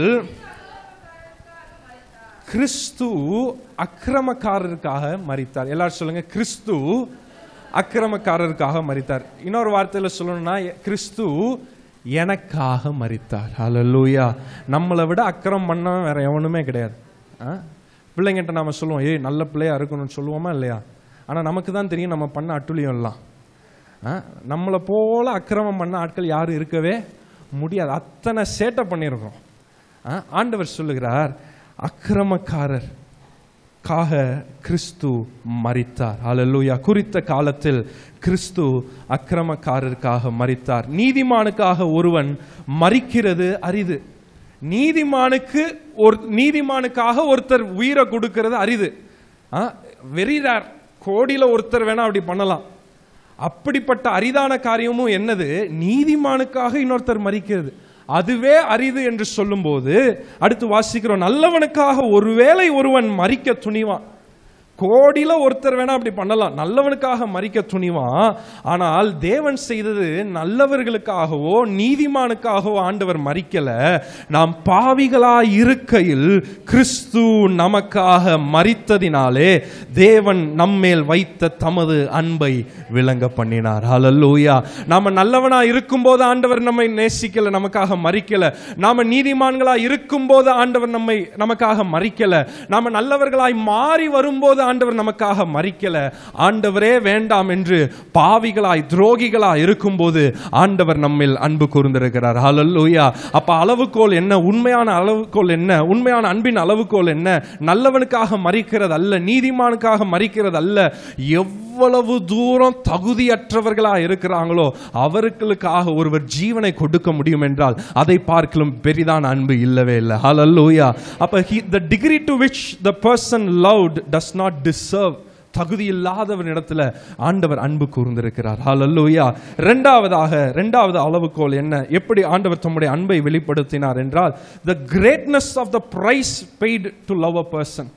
கிறிஸ்து அக்கிரமக்காரருக்காக மரித்தார் எல்லாரும் சொல்லுங்க கிறிஸ்து அக்கிரமக்காரருக்காக மரித்தார் இன்னொரு வார்த்தையில சொல்லணும்னா கிறிஸ்து எனக்காக மரித்தார் ஹalleluya நம்மளை விட அக்கிரம் பண்ண வேற எவனுமே கிடையாது ஆ? பிள்ளைங்கிட்ட நாம சொல்லுவோம் ஏய் நல்ல பிள்ளையா இருக்கணும்னு சொல்லுவோமா இல்லையா ஆனா நமக்கு தான் தெரியும் நம்ம பண்ண அட்டுழியம் எல்லாம் ஆ? நம்மளை போல அக்கிரமம் பண்ண ஆட்கள் யாரும் இருக்கவே முடியாது அத்தனை சேட்டை பண்ணியிருக்கோம் ஆ? ஆண்டவர் சொல்லுகிறார் அக்கிரமக்காரர் காக கிறிஸ்து மரித்தார் ஹalleluya குறித்த காலத்தில் கிறிஸ்து அக்கிரமக்காரருக்காக மரித்தார் நீதிமானுக்காக ஒருவன் மரிக்கிறது அரிது நீதிமானுக்கு ஒரு நீதிமானுக்காக ஒருத்தர் உயிரை கொடுக்கிறது அரிது வெரி ரேர் கோடியில ஒருத்தர் வேணா அப்படி பண்ணலாம் அப்படிப்பட்ட அரிதான காரியமும் என்னது நீதிமானுக்காக இன்னொருத்தர் மரிக்கிறது அதுவே அரிது என்று சொல்லும்போது அடுத்து வாசிக்கிறோம் நல்லவனுக்காக ஒருவேளை ஒருவன் மரிக்க துணிவான் கோடியில ஒருத்தர் வேணா அப்படி பண்ணலாம் நல்லவனுக்காக மறிக்க துணிவான் ஆனால் தேவன் செய்தது நல்லவர்களுக்காகவோ நீதிமானுக்காகவோ ஆண்டவர் மறிக்கல நாம் பாவிகளாய் இருக்கையில் கிறிஸ்து நமக்காக மறித்ததினாலே தேவன் நம்மேல் வைத்த தமது அன்பை விளங்க பண்ணினார் ஹalleluya நாம நல்லவனா இருக்கும்போது ஆண்டவர் நம்மை நேசிக்கல நமக்காக மறிக்கல நாம நீதிமான்களா இருக்கும்போது ஆண்டவர் நம்மை நமக்காக மறிக்கல நாம நல்லவர்களாய் மாறி வரும்போது ஆண்டவர் நமக்காக மறிக்கல ஆண்டவரே வேண்டாம் என்று பாவிகளாய் துரோகிகளாய் இருக்கும்போது ஆண்டவர் நம்மில் அன்பு கூர்ந்திருக்கிறார் ஹalleluya அப்ப அளவுகோல் என்ன உண்மையான அளவுகோல் என்ன உண்மையான அன்பின் அளவுகோல் என்ன நல்லவனுக்காக மறிக்கிறது அல்ல நீதிமானுக்காக மறிக்கிறது அல்ல எவ்வளவு தூரம் தகுதியற்றவர்களா இருக்கிறாங்களோ அவர்களுக்காக ஒருவர் ஜீவனை கொடுக்க முடியும் என்றால் அதை பார்க்கலும் பெரிதான அன்பு இல்லவே இல்லை ஹalleluya அப்ப he, the degree to which the person loved does not deserve தகுதி இல்லாதவனிடத்துல ஆண்டவர் அன்பு கூர்ந்திருக்கிறார் ஹalleluya இரண்டாவதாக இரண்டாவது அளவுகோல் என்ன எப்படி ஆண்டவர் தம்முடைய அன்பை வெளிப்படுத்தினார் என்றால் the greatness of the price paid to love a person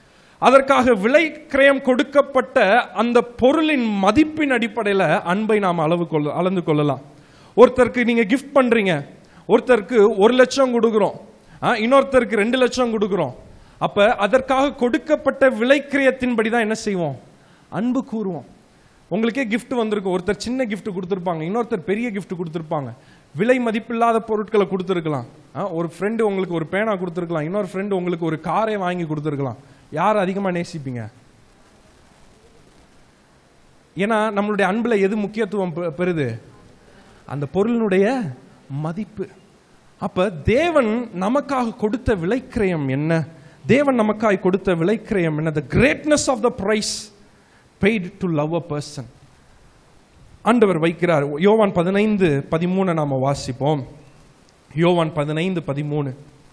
அதற்காக விலை கிரயம் கொடுக்கப்பட்ட அந்த பொருளின் மதிப்பின் அடிப்படையில் அன்பை நாம் அளவு கொள்ள அளந்து கொள்ளலாம் ஒருத்தருக்கு நீங்க கிஃப்ட் பண்றீங்க ஒருத்தருக்கு ஒரு லட்சம் கொடுக்குறோம் ஆ, இன்னொருத்தருக்கு ரெண்டு லட்சம் கொடுக்குறோம் அப்ப அதற்காக கொடுக்கப்பட்ட விலை கிரயத்தின்படி தான் என்ன செய்வோம் அன்பு கூறுவோம் உங்களுக்கே gift வந்திருக்கும் ஒருத்தர் சின்ன gift கொடுத்துருப்பாங்க இன்னொருத்தர் பெரிய gift கொடுத்துருப்பாங்க விலை மதிப்பில்லாத பொருட்களை கொடுத்துருக்கலாம் ஆ, ஒரு ஃப்ரெண்டு உங்களுக்கு ஒரு பேனா கொடுத்துருக்கலாம் இன்னொரு ஃப்ரெண்டு உங்களுக்கு ஒரு காரை வாங்கி கொடுத்துருக்கலாம் யார் அதிகமா நேசிப்பீங்க ஏன்னா நம்மளுடைய அன்புல எது முக்கியத்துவம் பெ- பெறுது அந்த பொருளினுடைய மதிப்பு அப்ப தேவன் நமக்காக கொடுத்த விலைக்கிரயம் என்ன தேவன் நமக்காய் கொடுத்த விலைக்கிரயம் என்ன the greatness of the price paid to love a person ஆண்டவர் வைக்கிறார் யோவான் பதினைந்து பதிமூணு நாம வாசிப்போம் யோவான் பதினைந்து பதிமூணு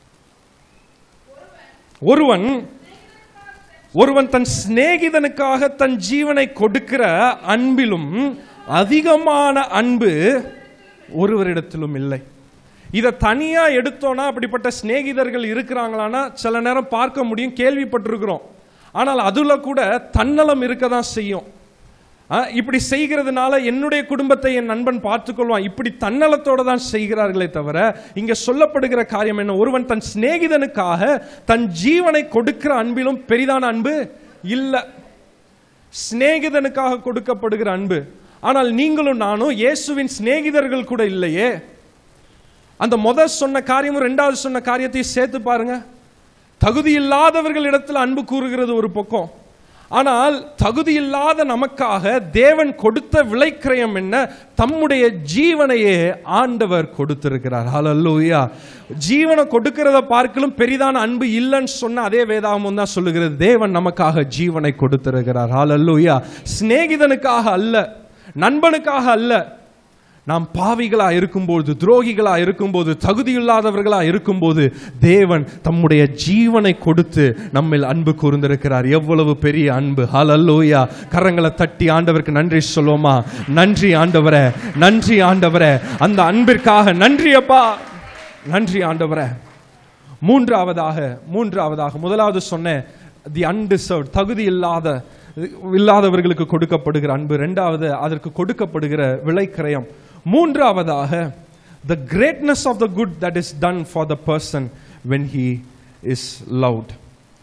ஒருவன் ஒருவன் தன் சிநேகிதனுக்காக தன் ஜீவனை கொடுக்கிற அன்பிலும் அதிகமான அன்பு ஒருவரிடத்திலும் இல்லை இதை தனியா எடுத்தோம்னா அப்படிப்பட்ட சிநேகிதர்கள் இருக்கிறாங்களான்னா சில நேரம் பார்க்க முடியும் கேள்விப்பட்டிருக்கிறோம் ஆனால் அதுல கூட தன்னலம் இருக்க தான் செய்யும் ஆ, இப்படி செய்கிறதுனால என்னுடைய குடும்பத்தை என் நண்பன் பார்த்துக்கொள்வான் இப்படி தன்னலத்தோட தான் செய்கிறார்களே தவிர இங்க சொல்லப்படுகிற காரியம் என்ன ஒருவன் தன் சிநேகிதனுக்காக தன் ஜீவனை கொடுக்கிற அன்பிலும் பெரிதான அன்பு இல்ல சிநேகிதனுக்காக கொடுக்கப்படுகிற அன்பு ஆனால் நீங்களும் நானும் இயேசுவின் சிநேகிதர்கள் கூட இல்லையே அந்த முதல் சொன்ன காரியமும் ரெண்டாவது சொன்ன காரியத்தையும் சேர்த்து பாருங்க தகுதி இல்லாதவர்கள் இடத்துல அன்பு கூறுகிறது ஒரு பக்கம் ஆனால் தகுதி இல்லாத நமக்காக தேவன் கொடுத்த விலைக்கிரயம் என்ன தம்முடைய ஜீவனையே ஆண்டவர் கொடுத்திருக்கிறார் ஹalleluya ஜீவனை கொடுக்கிறத பார்க்கலும் பெரிதான அன்பு இல்லைன்னு சொன்ன அதே வேதாகமும் தான் சொல்லுகிறது தேவன் நமக்காக ஜீவனை கொடுத்திருக்கிறார் ஹalleluya சிநேகிதனுக்காக அல்ல நண்பனுக்காக அல்ல நாம் பாவிகளா இருக்கும்போது துரோகிகளா இருக்கும்போது தகுதியில்லாதவர்களா இருக்கும்போது தேவன் தம்முடைய ஜீவனை கொடுத்து நம்மில் அன்பு கூர்ந்திருக்கிறார் எவ்வளவு பெரிய அன்பு ஹalleluya கரங்களை தட்டி ஆண்டவருக்கு நன்றி சொல்லுவோமா நன்றி ஆண்டவரே நன்றி ஆண்டவரே அந்த அன்பிற்காக நன்றி அப்பா நன்றி ஆண்டவரே மூன்றாவதாக மூன்றாவதாக முதலாவது சொன்னேன் தி அன்டிசர்வ் தகுதி இல்லாத இல்லாதவர்களுக்கு கொடுக்கப்படுகிற அன்பு ரெண்டாவது அதற்கு கொடுக்கப்படுகிற விலைக்கிரயம் மூன்றாவதாக the greatness of the good that is done for the person when he is loved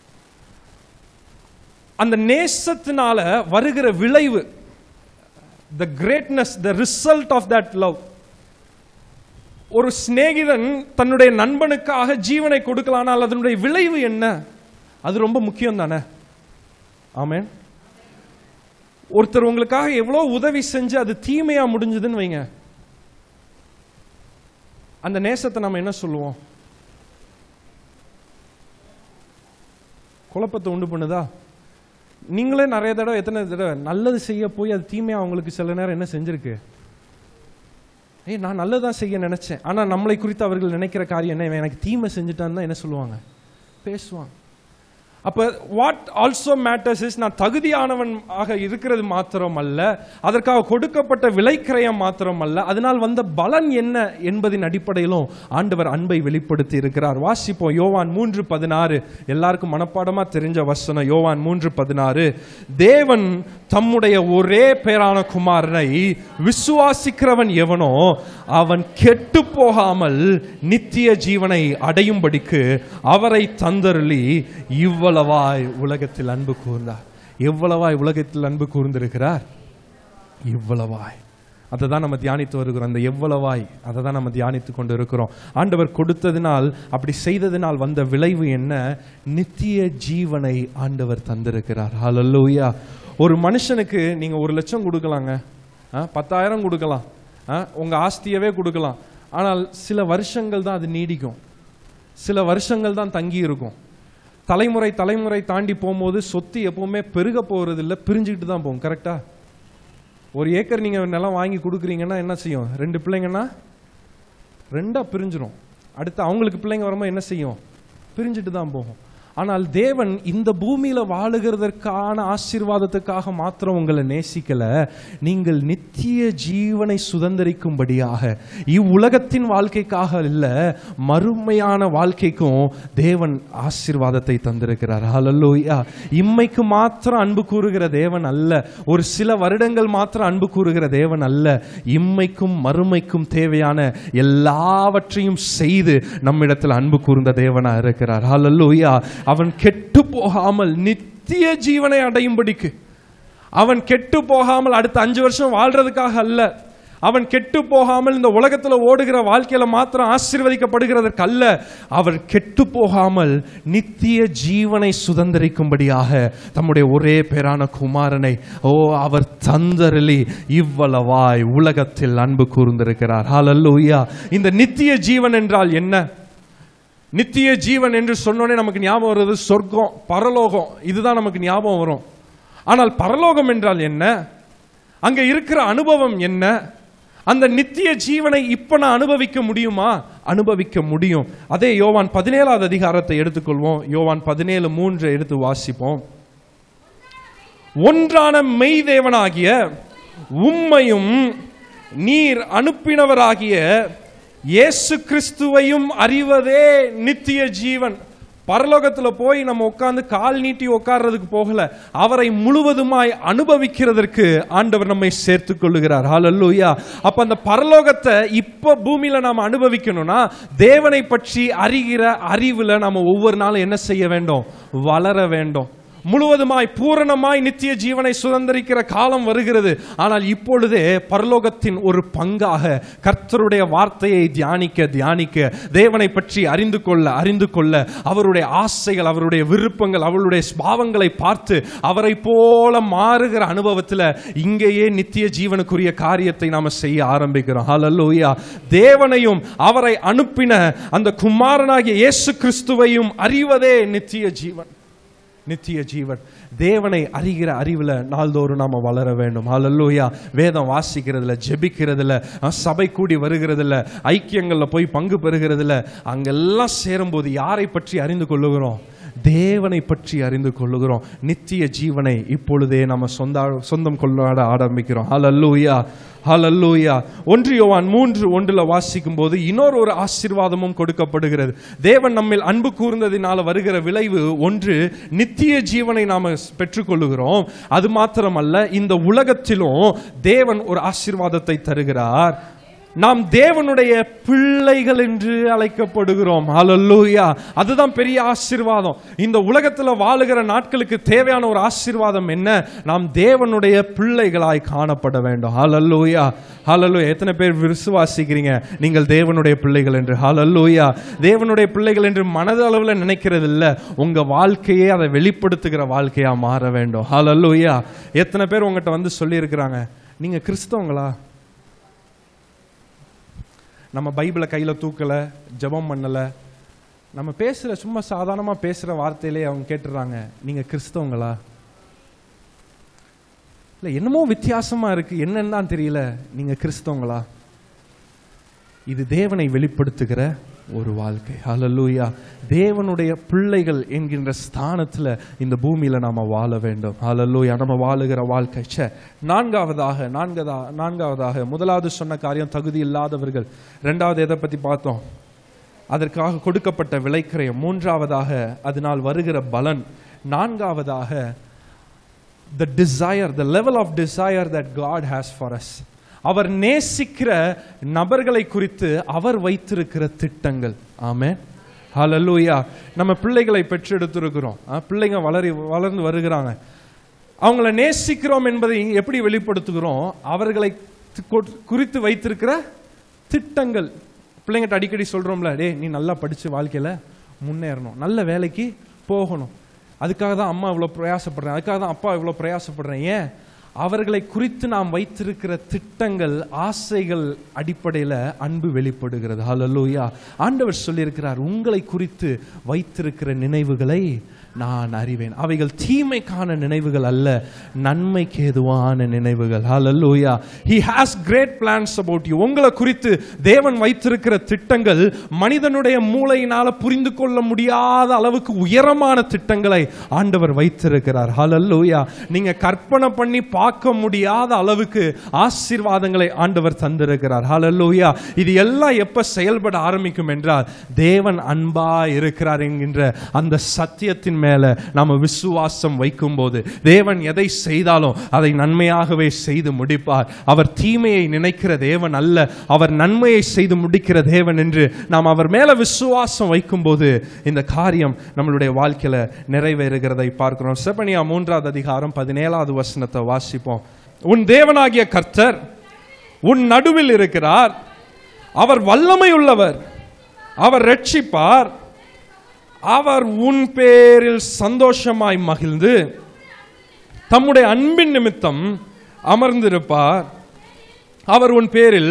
அந்த நேசத்தினால வருகிற விளைவு the greatness the result of that love ஒரு சிநேகிதன் தன்னுடைய நண்பனுக்காக ஜீவனை கொடுக்கலானால் அதனுடைய விளைவு என்ன அது ரொம்ப முக்கியம் தானே ஆமேன் ஒருத்தர் உங்களுக்காக எவ்வளோ உதவி செஞ்சு அது தீமையா முடிஞ்சதுன்னு வைங்க அந்த நேசத்தை நம்ம என்ன சொல்லுவோம் குழப்பத்தை உண்டு பண்ணுதா நீங்களே நிறைய தடவை எத்தனை தடவை நல்லது செய்ய போய் அது தீமையா அவங்களுக்கு சில நேரம் என்ன செஞ்சிருக்கு ஏய் நான் நல்லதான் செய்ய நினைச்சேன் ஆனா நம்மளை குறித்து அவர்கள் நினைக்கிற காரியம் என்ன இவன் எனக்கு தீமை செஞ்சுட்டான்னு தான் என்ன சொல்லுவாங்க பேசுவாங்க அப்ப வாட் ஆல்சோ மேட்டர்ஸ் இஸ் நான் தகுதியானவன் ஆக இருக்கிறது மாத்திரம் அல்ல அதற்காக கொடுக்கப்பட்ட விலைக்கிரயம் மாத்திரம் அல்ல அதனால் வந்த பலன் என்ன என்பதின் அடிப்படையிலும் ஆண்டவர் அன்பை வெளிப்படுத்தி இருக்கிறார் வாசிப்போம் யோவான் மூன்று பதினாறு எல்லாருக்கும் மனப்பாடமா தெரிஞ்ச வசனம் யோவான் மூன்று பதினாறு தேவன் தம்முடைய ஒரே பேரான குமாரனை விசுவாசிக்கிறவன் எவனோ அவன் கெட்டு போகாமல் நித்திய ஜீவனை அடையும்படிக்கு அவரை தந்தருளி இவ்வளவாய் உலகத்தில் அன்பு கூர்ந்தார் எவ்வளவாய் உலகத்தில் அன்பு கூர்ந்திருக்கிறார் இவ்வளவாய் அதை தான் நம்ம தியானித்து வருகிறோம் அந்த எவ்வளவாய் அதை தான் நம்ம தியானித்து கொண்டு இருக்கிறோம் ஆண்டவர் கொடுத்ததினால் அப்படி செய்ததினால் வந்த விளைவு என்ன நித்திய ஜீவனை ஆண்டவர் தந்திருக்கிறார் ஹalleluya ஒரு மனுஷனுக்கு நீங்க ஒரு லட்சம் கொடுக்கலாங்க ஆ, பத்தாயிரம் கொடுக்கலாம் ஆ, உங்க ஆஸ்தியவே கொடுக்கலாம் ஆனால் சில வருஷங்கள் தான் அது நீடிக்கும் சில வருஷங்கள் தான் தங்கி இருக்கும் தலைமுறை தலைமுறை தாண்டி போகும்போது சொத்து எப்பவுமே பெருக போறது இல்ல பிரிஞ்சுக்கிட்டு தான் போகும் கரெக்டா ஒரு ஏக்கர் நீங்க நிலம் வாங்கி கொடுக்குறீங்கன்னா என்ன செய்யும் ரெண்டு பிள்ளைங்கன்னா ரெண்டா பிரிஞ்சிரும் அடுத்து அவங்களுக்கு பிள்ளைங்க வரும்போது என்ன செய்யும் பிரிஞ்சுட்டு தான் போகும் ஆனால் தேவன் இந்த பூமியில வாழுகிறதற்கான ஆசீர்வாதத்துக்காக மாத்திரம் உங்களை நேசிக்கல நீங்கள் நித்திய ஜீவனை சுதந்திரிக்கும்படியாக இவ்வுலகத்தின் வாழ்க்கைக்காக இல்ல மறுமையான வாழ்க்கைக்கும் தேவன் ஆசீர்வாதத்தை தந்திருக்கிறார் ஹalleluya இம்மைக்கு மாத்திரம் அன்பு கூறுகிற தேவன் அல்ல ஒரு சில வருடங்கள் மாத்திரம் அன்பு கூறுகிற தேவன் அல்ல இம்மைக்கும் மறுமைக்கும் தேவையான எல்லாவற்றையும் செய்து நம்மிடத்தில் அன்பு கூர்ந்த தேவனா இருக்கிறார் ஹalleluya அவன் கெட்டு போகாமல் நித்திய ஜீவனை அடையும்படிக்கு அவன் கெட்டு போகாமல் அடுத்த அஞ்சு வருஷம் வாழ்றதுக்காக அல்ல அவன் கெட்டு போகாமல் இந்த உலகத்துல ஓடுகிற வாழ்க்கையில மாத்திரம் ஆசீர்வதிக்கப்படுகிறதற்கு அல்ல அவர் கெட்டு போகாமல் நித்திய ஜீவனை சுதந்திரிக்கும்படியாக தம்முடைய ஒரே பேரான குமாரனை ஓ அவர் தந்தரலி இவ்வளவாய் உலகத்தில் அன்பு கூர்ந்திருக்கிறார் ஹalleluya இந்த நித்திய ஜீவன் என்றால் என்ன நித்திய ஜீவன் என்று சொன்னோனே நமக்கு ஞாபகம் வருது சொர்க்கம் பரலோகம் இதுதான் நமக்கு ஞாபகம் வரும் ஆனால் பரலோகம் என்றால் என்ன அங்க இருக்கிற அனுபவம் என்ன அந்த நித்திய ஜீவனை இப்ப நான் அனுபவிக்க முடியுமா அனுபவிக்க முடியும் அதே யோவான் பதினேழாவது அதிகாரத்தை எடுத்துக்கொள்வோம் யோவான் பதினேழு மூன்று எடுத்து வாசிப்போம் ஒன்றான மெய் தேவனாகிய உம்மையும் நீர் அனுப்பினவராகிய இயேசு கிறிஸ்துவையும் அறிவதே நித்திய ஜீவன் பரலோகத்துல போய் நம்ம உட்கார்ந்து கால் நீட்டி உட்கார்றதுக்கு போகல அவரை முழுவதுமாய் அனுபவிக்கிறதற்கு ஆண்டவர் நம்மை சேர்த்துக் கொள்ளுகிறார் ஹalleluya அப்ப அந்த பரலோகத்தை இப்ப பூமியில நாம அனுபவிக்கணும்னா தேவனை பற்றி அறிகிற அறிவுல நாம ஒவ்வொரு நாளும் என்ன செய்ய வேண்டும் வளர வேண்டும் முழுவதுமாய் பூரணமாய் நித்திய ஜீவனை சுதந்திரிக்கிற காலம் வருகிறது ஆனால் இப்பொழுதே பரலோகத்தின் ஒரு பங்காக கர்த்தருடைய வார்த்தையை தியானிக்க தியானிக்க தேவனை பற்றி அறிந்து கொள்ள அறிந்து கொள்ள அவருடைய ஆசைகள் அவருடைய விருப்பங்கள் அவருடைய ஸ்பாவங்களை பார்த்து அவரை போல மாறுகிற அனுபவத்தில் இங்கேயே நித்திய ஜீவனுக்குரிய காரியத்தை நாம செய்ய ஆரம்பிக்கிறோம் ஹalleluya தேவனையும் அவரை அனுப்பின அந்த குமாரனாகிய இயேசு கிறிஸ்துவையும் அறிவதே நித்திய ஜீவன் நித்திய ஜீவன் தேவனை அறிகிற அறிவில் நாள்தோறும் நாம வளர வேண்டும் ஹalleluya வேதம் வாசிக்கிறதுல ஜெபிக்கிறதுல அஹ், சபை கூடி வருகிறதுல ஐக்கியங்களில் போய் பங்கு பெறுகிறதுல அங்கெல்லாம் சேரும்போது யாரை பற்றி அறிந்து கொள்ளுகிறோம் தேவனை பற்றி அறிந்து கொள்ளுகிறோம் நித்திய ஜீவனை இப்பொழுதே நம்ம சொந்த சொந்தம் கொண்டாட ஆரம்பிக்கிறோம் ஹalleluya ஹalleluya ஒன்று யோவான் மூன்று ஒன்றுல வாசிக்கும் போது இன்னொரு ஒரு ஆசீர்வாதமும் கொடுக்கப்படுகிறது தேவன் நம்மில் அன்பு கூர்ந்ததினால வருகிற விளைவு ஒன்று நித்திய ஜீவனை நாம பெற்றுக்கொள்ளுகிறோம் அது மாத்திரமல்ல இந்த உலகத்திலும் தேவன் ஒரு ஆசீர்வாதத்தை தருகிறார் நாம் தேவனுடைய பிள்ளைகள் என்று அழைக்கப்படுகிறோம் ஹalleluya அதுதான் பெரிய ஆசீர்வாதம் இந்த உலகத்துல வாழுகிற நாட்களுக்கு தேவையான ஒரு ஆசீர்வாதம் என்ன நாம் தேவனுடைய பிள்ளைகளாய் காணப்பட வேண்டும் ஹalleluya ஹalleluya எத்தனை பேர் விசுவாசிக்கிறீங்க நீங்கள் தேவனுடைய பிள்ளைகள் என்று ஹalleluya தேவனுடைய பிள்ளைகள் என்று மனதளவுல நினைக்கிறது இல்ல உங்க வாழ்க்கையே அதை வெளிப்படுத்துகிற வாழ்க்கையா மாற வேண்டும் ஹalleluya எத்தனை பேர் உங்ககிட்ட வந்து சொல்லி இருக்கிறாங்க நீங்க கிறிஸ்தவங்களா நம்ம பைபிளை கையில் தூக்கலை ஜெபம் பண்ணலை நம்ம பேசுகிற சும்மா சாதாரணமாக பேசுகிற வார்த்தையிலே அவங்க கேட்டுறாங்க நீங்கள் கிறிஸ்தவங்களா இல்லை என்னமோ வித்தியாசமாக இருக்குது என்னன்னு தான் தெரியல நீங்கள் கிறிஸ்தவங்களா இது தேவனை வெளிப்படுத்துகிற ஒரு வாழ்க்கை ஹalleluya தேவனுடைய பிள்ளைகள் என்கின்ற ஸ்தானத்தில் இந்த பூமியில் நாம வாழ வேண்டும் ஹalleluya நம்ம வாழுகிற வாழ்க்கை ச்சே நான்காவதாக நான்கதா நான்காவதாக முதலாவது சொன்ன காரியம் தகுதி இல்லாதவர்கள் ரெண்டாவது எதை பற்றி பார்த்தோம் அதற்காக கொடுக்கப்பட்ட விலைக்கிரயம் மூன்றாவதாக அதனால் வருகிற பலன் நான்காவதாக the desire the level of desire that god has for us அவர் நேசிக்கிற நபர்களை குறித்து அவர் வைத்திருக்கிற திட்டங்கள் ஆமே ஹalleluya நம்ம பிள்ளைகளை பெற்றெடுத்திருக்கிறோம் ஆ, பிள்ளைங்க வளரி வளர்ந்து வருகிறாங்க அவங்கள நேசிக்கிறோம் என்பதை எப்படி வெளிப்படுத்துகிறோம் அவர்களை தி- கொ- குறித்து வைத்திருக்கிற திட்டங்கள் பிள்ளைங்கிட்ட அடிக்கடி சொல்றோம்ல டேய் நீ நல்லா படிச்சு வாழ்க்கையில முன்னேறணும் நல்ல வேலைக்கு போகணும் அதுக்காக தான் அம்மா இவ்வளோ பிரயாசப்படுறேன் அதுக்காக தான் அப்பா இவ்வளோ பிரயாசப்படுறேன் ஏன் அவர்களை குறித்து நாம் வைத்திருக்கிற திட்டங்கள் ஆசைகள் அடிப்படையில் அன்பு வெளிப்படுகிறது ஹalleluya ஆண்டவர் சொல்லியிருக்கிறார் உங்களை குறித்து வைத்திருக்கிற நினைவுகளை நான் அறிவேன் அவைகள் தீமைக்கான நினைவுகள் அல்ல நன்மைக்கு ஏதுவான நினைவுகள் ஹalleluya he has great plans about you உங்களை குறித்து தேவன் வைத்திருக்கிற திட்டங்கள் மனிதனுடைய மூளையினால புரிந்து கொள்ள முடியாத அளவுக்கு உயரமான திட்டங்களை ஆண்டவர் வைத்திருக்கிறார் ஹalleluya நீங்க கற்பனை பண்ணி பார்க்க முடியாத அளவுக்கு ஆசீர்வாதங்களை ஆண்டவர் தந்திருக்கிறார் ஹalleluya இது எல்லாம் எப்ப செயல்பட ஆரம்பிக்கும் என்றால் தேவன் அன்பா இருக்கிறார் என்கின்ற அந்த சத்தியத்தின் மேல நாம விசுவாசம் வைக்கும்போது தேவன் எதை செய்தாலும் அதை நன்மையாகவே செய்து முடிப்பார் அவர் தீமையை நினைக்கிற தேவன் அல்ல அவர் நன்மையை செய்து முடிக்கிற தேவன் என்று நாம் அவர் மேல விசுவாசம் வைக்கும்போது இந்த காரியம் நம்மளுடைய வாழ்க்கையில நிறைவேறுகிறதை பார்க்கிறோம் செபனியா மூன்றாவது அதிகாரம் பதினேழாவது வசனத்தை வாசிப்போம் உன் தேவனாகிய கர்த்தர் உன் நடுவில் இருக்கிறார் அவர் வல்லமை உள்ளவர் அவர் ரட்சிப்பார் அவர் உன் பேரில் சந்தோஷமாய் மகிழ்ந்து தம்முடைய அன்பின் நிமித்தம் அமர்ந்திருப்பார் அவர் உன் பேரில்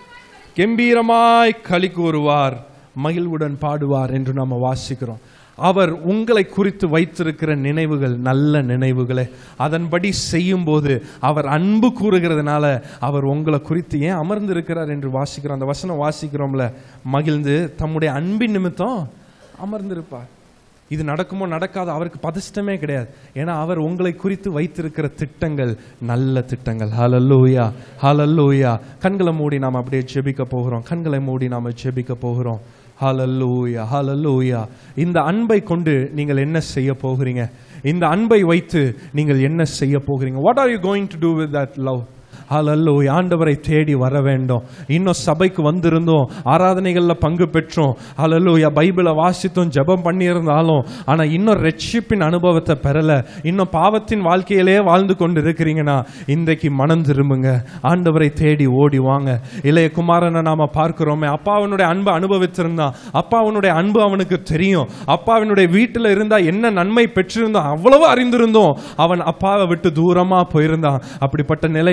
கெம்பீரமாய் களி கூறுவார் மகிழ்வுடன் பாடுவார் என்று நாம் வாசிக்கிறோம் அவர் உங்களை குறித்து வைத்திருக்கிற நினைவுகள் நல்ல நினைவுகளே அதன்படி செய்யும்போது அவர் அன்பு கூறுகிறதுனால அவர் உங்களை குறித்து ஏன் அமர்ந்திருக்கிறார் என்று வாசிக்கிறோம் அந்த வசனம் வாசிக்கிறோம்ல மகிழ்ந்து தம்முடைய அன்பின் நிமித்தம் அமர்ந்திருப்பார் இது நடக்குமோ நடக்காதோ அவருக்கு பதஷ்டமே கிடையாது ஏன்னா அவர் உங்களை குறித்து வைத்திருக்கிற திட்டங்கள் நல்ல திட்டங்கள் ஹalleluya ஹalleluya கண்களை மூடி நாம் அப்படியே ஜெபிக்க போகிறோம் கண்களை மூடி நாம ஜெபிக்க போகிறோம் ஹalleluya ஹalleluya இந்த அன்பை கொண்டு நீங்கள் என்ன செய்ய போகிறீங்க இந்த அன்பை வைத்து நீங்கள் என்ன செய்ய போகிறீங்க what are you going to do with that love ஹalleluya ஆண்டவரை தேடி வர வேண்டும் இன்னும் சபைக்கு வந்திருந்தோம் ஆராதனைகளில் பங்கு பெற்றோம் ஹalleluya பைபிளை வாசித்தோம் ஜெபம் பண்ணியிருந்தாலும் ஆனா இன்னும் ரட்சிப்பின் அனுபவத்தை பெறல இன்னும் பாவத்தின் வாழ்க்கையிலே வாழ்ந்து கொண்டு இருக்கிறீங்கன்னா இன்றைக்கு மனம் திரும்புங்க ஆண்டவரை தேடி ஓடி வாங்க இளைய குமாரனை நாம பார்க்கிறோமே அப்பாவினுடைய அன்பை அனுபவித்திருந்தான் அப்பாவினுடைய அன்பு அவனுக்கு தெரியும் அப்பாவினுடைய வீட்டில் இருந்தா என்ன நன்மை பெற்றிருந்தோம் அவ்வளவு அறிந்திருந்தோம் அவன் அப்பாவை விட்டு தூரமா போயிருந்தான் அப்படிப்பட்ட நிலையில இங்க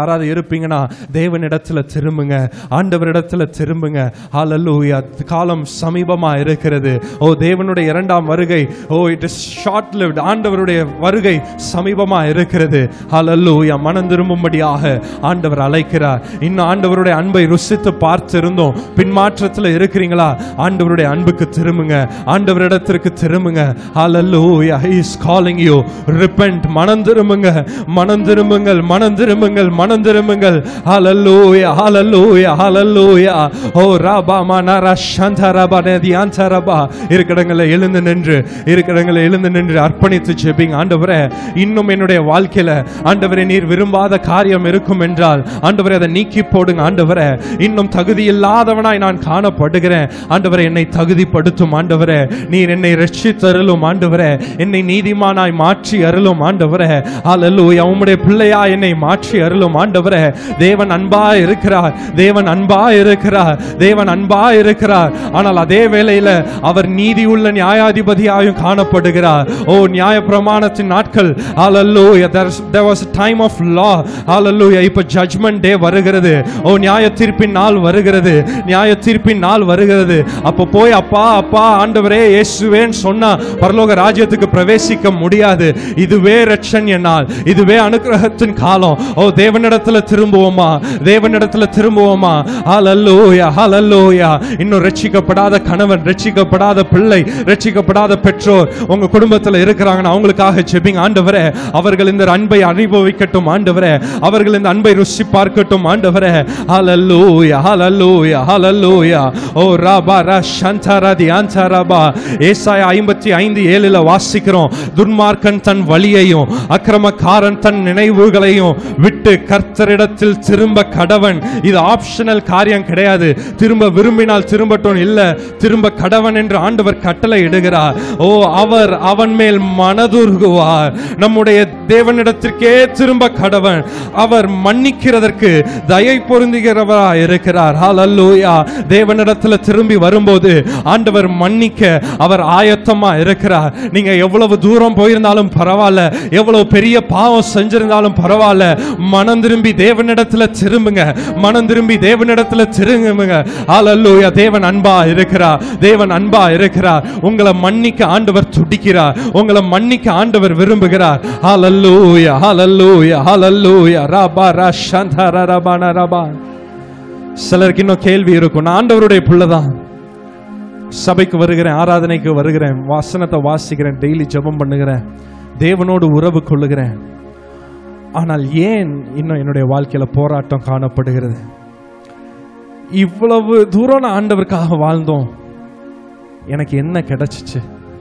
யாராவது இருப்பீங்கன்னா தேவனிடத்துல திரும்புங்க ஆண்டவரிடத்துல திரும்புங்க ஹalleluya காலம் சமீபமா இருக்கிறது ஓ தேவனுடைய இரண்டாம் வருகை oh it is short lived ஆண்டவருடைய வருகை சமீபமா இருக்கிறது ஹalleluya மனம் திரும்பும்படியாக ஆண்டவர் அழைக்கிறார் இன்னும் ஆண்டவருடைய அன்பை ருசித்து பார்த்திருந்தோம் பின்மாற்றத்தில் இருக்கிறீங்களா ஆண்டவருடைய அன்புக்கு திரும்புங்க ஆண்டவரிடத்திற்கு திரும்புங்க ஹalleluya he is calling you repent மனம் திரும்புங்க மனம் திரும்புங்கள் மனம் திரும்புங்கள் மனம் திரும்புங்கள் ஹalleluya ஹalleluya ஹalleluya ஓ ராபா மனரா சந்தரபா நதியாந்தரபா இருக்கிறவங்களை எழுந்து நின்று இருக்கிறவங்களை எழுந்து நின்று அர்ப்பணித்து ஜெபிங்க ஆண்டவரே இன்னும் என்னுடைய வாழ்க்கையில ஆண்டவரே நீர் விரும்பாத காரியம் இருக்கும் என்றால் ஆண்டவரே அதை நீக்கி போடுங்க ஆண்டவரே இன்னும் தகுதி இல்லாதவனாய் நான் காணப்படுகிறேன் ஆண்டவரே என்னை தகுதிப்படுத்தும் ஆண்டவரே நீர் என்னை ரட்சித்தருளும் ஆண்டவரே என்னை நீதிமானாய் மாற்றி அருளும் ஆண்டவரே ஹalleluya உம்முடைய பிள்ளையா என்னை மாற்றி அருளும் ஆண்டவரே தேவன் அன்பா இருக்கிறார் தேவன் அன்பா இருக்கிறார் தேவன் அன்பா இருக்கிறார் ஆனால் அதே வேளையில அவர் நீதியுள்ள நியாயாதிபதியாயும் காணப்படுகிறார் ஓ நியாய பிரமாணத்தின் நாட்கள் ஹalleluya there's- there was a time of law hallelujah இப்ப judgment day வருகிறது ஓ நியாய தீர்ப்பின் நாள் வருகிறது நியாய தீர்ப்பின் நாள் வருகிறது அப்ப போய் அப்பா அப்பா ஆண்டவரே இயேசுவேன்னு சொன்னா பரலோக ராஜ்யத்துக்கு பிரவேசிக்க முடியாது இதுவே ரட்சண்ய நாள் இதுவே அனுக்கிரகத்தின் காலம் ஓ தேவனிடத்துல திரும்புவோமா தேவனிடத்துல திரும்புவோமா ஹalleluya ஹalleluya இன்னும் ரட்சிக்கப்படாத கணவன் ரட்சிக்கப்படாத பிள்ளை ரட்சிக்கப்படாத பெற்றோர் உங்க குடும்பத்துல இருக்கிறாங்கன்னா அவங்களுக்காக ஜெபிங்க ஆண்டவரே அவர்கள் இந்த அன்பை அனுபவிக்கட்டும் ஆண்டவரே அவர்கள் இந்த அன்பை ருசி பார்க்கட்டும் ஆண்டவரே ஹalleluya ஹalleluya ஹalleluya ஓ ராபா ரா சந்தரா தியாந்தரபா ஏசாயா 55 ஏழுல வாசிக்கிறோம் துன்மார்க்கன் தன் வழியையும் அக்கிரமக்காரன் தன் நினைவுகளையும் விட்டு கர்த்தரிடத்தில் திரும்ப கடவன் இது ஆப்ஷனல் காரியம் கிடையாது திரும்ப விரும்பினால் திரும்பட்டும் இல்ல திரும்ப கடவன் என்று ஆண்டவர் கட்டளை இடுகிறார் ஓ அவர் அவன் மேல் மனதுருகுவார் நம்முடைய தேவனிடத்திற்கே திரும்ப கடவன் அவர் மன்னிக்கிறதற்கு தயை பொருந்துகிறவரா இருக்கிறார் ஹalleluya தேவனிடத்துல திரும்பி வரும்போது ஆண்டவர் மன்னிக்க அவர் ஆயத்தமா இருக்கிறார் நீங்க எவ்வளவு தூரம் போயிருந்தாலும் பரவாயில்ல எவ்வளவு பெரிய பாவம் செஞ்சிருந்தாலும் பரவாயில்ல மனம் திரும்பி தேவனிடத்துல திரும்புங்க மனம் திரும்பி தேவனிடத்துல திரும்புங்க ஹalleluya தேவன் அன்பா இருக்கிறார் தேவன் அன்பா இருக்கிறார் உங்களை மன்னிக்க ஆண்டவர் துடிக்கிறார் உங்களை மன்னிக்க ஆண்டவர் விரும்புகிறார் ஹalleluya ஹalleluya ஹalleluya ரபா ரா சந்தர ரபா ரபா சிலருக்கு இன்னும் கேள்வி இருக்கும் நான் ஆண்டவருடைய பிள்ளைதான் சபைக்கு வருகிறேன் ஆராதனைக்கு வருகிறேன் வாசனத்தை வாசிக்கிறேன் டெய்லி ஜெபம் பண்ணுகிறேன் தேவனோடு உறவு கொள்ளுகிறேன் ஆனால் ஏன் இன்னும் என்னுடைய வாழ்க்கையில போராட்டம் காணப்படுகிறது இவ்வளவு தூரம் நான் ஆண்டவருக்காக வாழ்ந்தோம் எனக்கு என்ன கிடைச்சிச்சு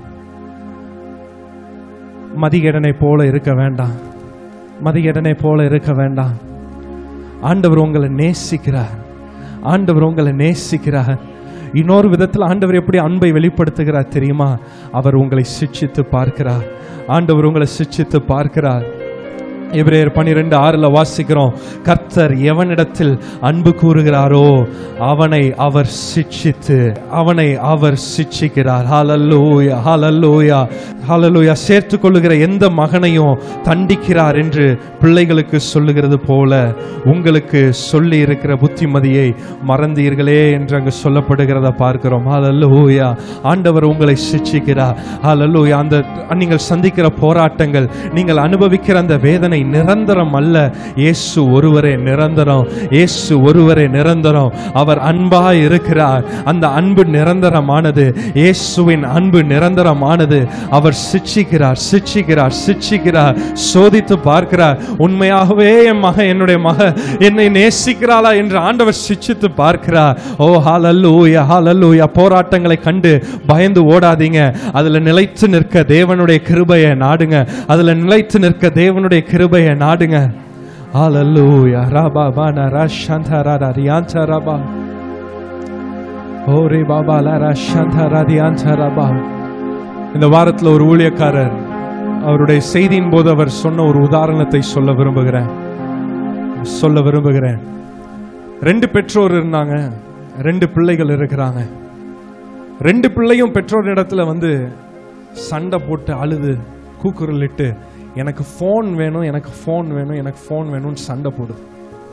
மதிகேடனை போல இருக்க வேண்டாம் மதிகேடனை போல இருக்க வேண்டாம் ஆண்டவர் உங்களை நேசிக்கிறார் ஆண்டவர் உங்களை நேசிக்கிறார் இன்னொரு விதத்தில் ஆண்டவர் எப்படி அன்பை வெளிப்படுத்துகிறார் தெரியுமா அவர் உங்களை சிட்சித்து பார்க்கிறார் ஆண்டவர் உங்களை சிட்சித்து பார்க்கிறார் எபிரேயர் பனிரெண்டு ஆறுல வாசிக்கிறோம் கர்த்தர் எவனிடத்தில் அன்பு கூறுகிறாரோ அவனை அவர் சிட்சித்து அவனை அவர் சிட்சிக்கிறார் ஹalleluya ஹalleluya ஹalleluya சேர்த்து கொள்ளுகிற எந்த மகனையும் தண்டிக்கிறார் என்று பிள்ளைகளுக்கு சொல்லுகிறது போல உங்களுக்கு சொல்லி இருக்கிற புத்திமதியை மறந்தீர்களே என்று அங்கு சொல்லப்படுகிறத பார்க்கிறோம் ஹalleluya ஆண்டவர் உங்களை சிட்சிக்கிறார் ஹalleluya அந்த நீங்கள் சந்திக்கிற போராட்டங்கள் நீங்கள் அனுபவிக்கிற அந்த வேதனை நிரந்தரம் அல்ல இயேசு ஒருவரே நிரந்தரம் இயேசு ஒருவரே நிரந்தரம் அவர் அன்பாய் இருக்கிறார் அந்த அன்பு நிரந்தரமானது இயேசுவின் அன்பு நிரந்தரமானது அவர் சிட்சிக்கிறார் சிட்சிக்கிறார் சிட்சிக்கிறார் சோதித்து பார்க்கிறார் உண்மையாகவே என் மக என்னுடைய மக என்னை நேசிக்கிறாளா என்று ஆண்டவர் சிட்சித்து பார்க்கிறார் ஓ ஹalleluya ஹalleluya போராட்டங்களை கண்டு பயந்து ஓடாதீங்க அதுல நிலைத்து நிற்க தேவனுடைய கிருபையை நாடுங்க அதுல நிலைத்து நிற்க தேவனுடைய கிருபையை நாடுங்க ஹalleluya ரபா பானா ரஷந்தரா ரியாந்தா ரபா ஓரே பாபா லரா சந்தரா ரியாந்தா ரபா இந்த வாரத்துல ஒரு ஊழியக்காரர் அவருடைய செய்தியின் போது அவர் சொன்ன ஒரு உதாரணத்தை சொல்ல விரும்புகிறேன் சொல்ல விரும்புகிறேன் ரெண்டு பெற்றோர் இருந்தாங்க ரெண்டு பிள்ளைகள் இருக்கிறாங்க ரெண்டு பிள்ளையும் பெற்றோர் இடத்துல வந்து சண்டை போட்டு அழுது கூக்குரலிட்டு எனக்கு ஃபோன் வேணும் எனக்கு ஃபோன் வேணும் எனக்கு ஃபோன் வேணும்னு சண்டை போடுது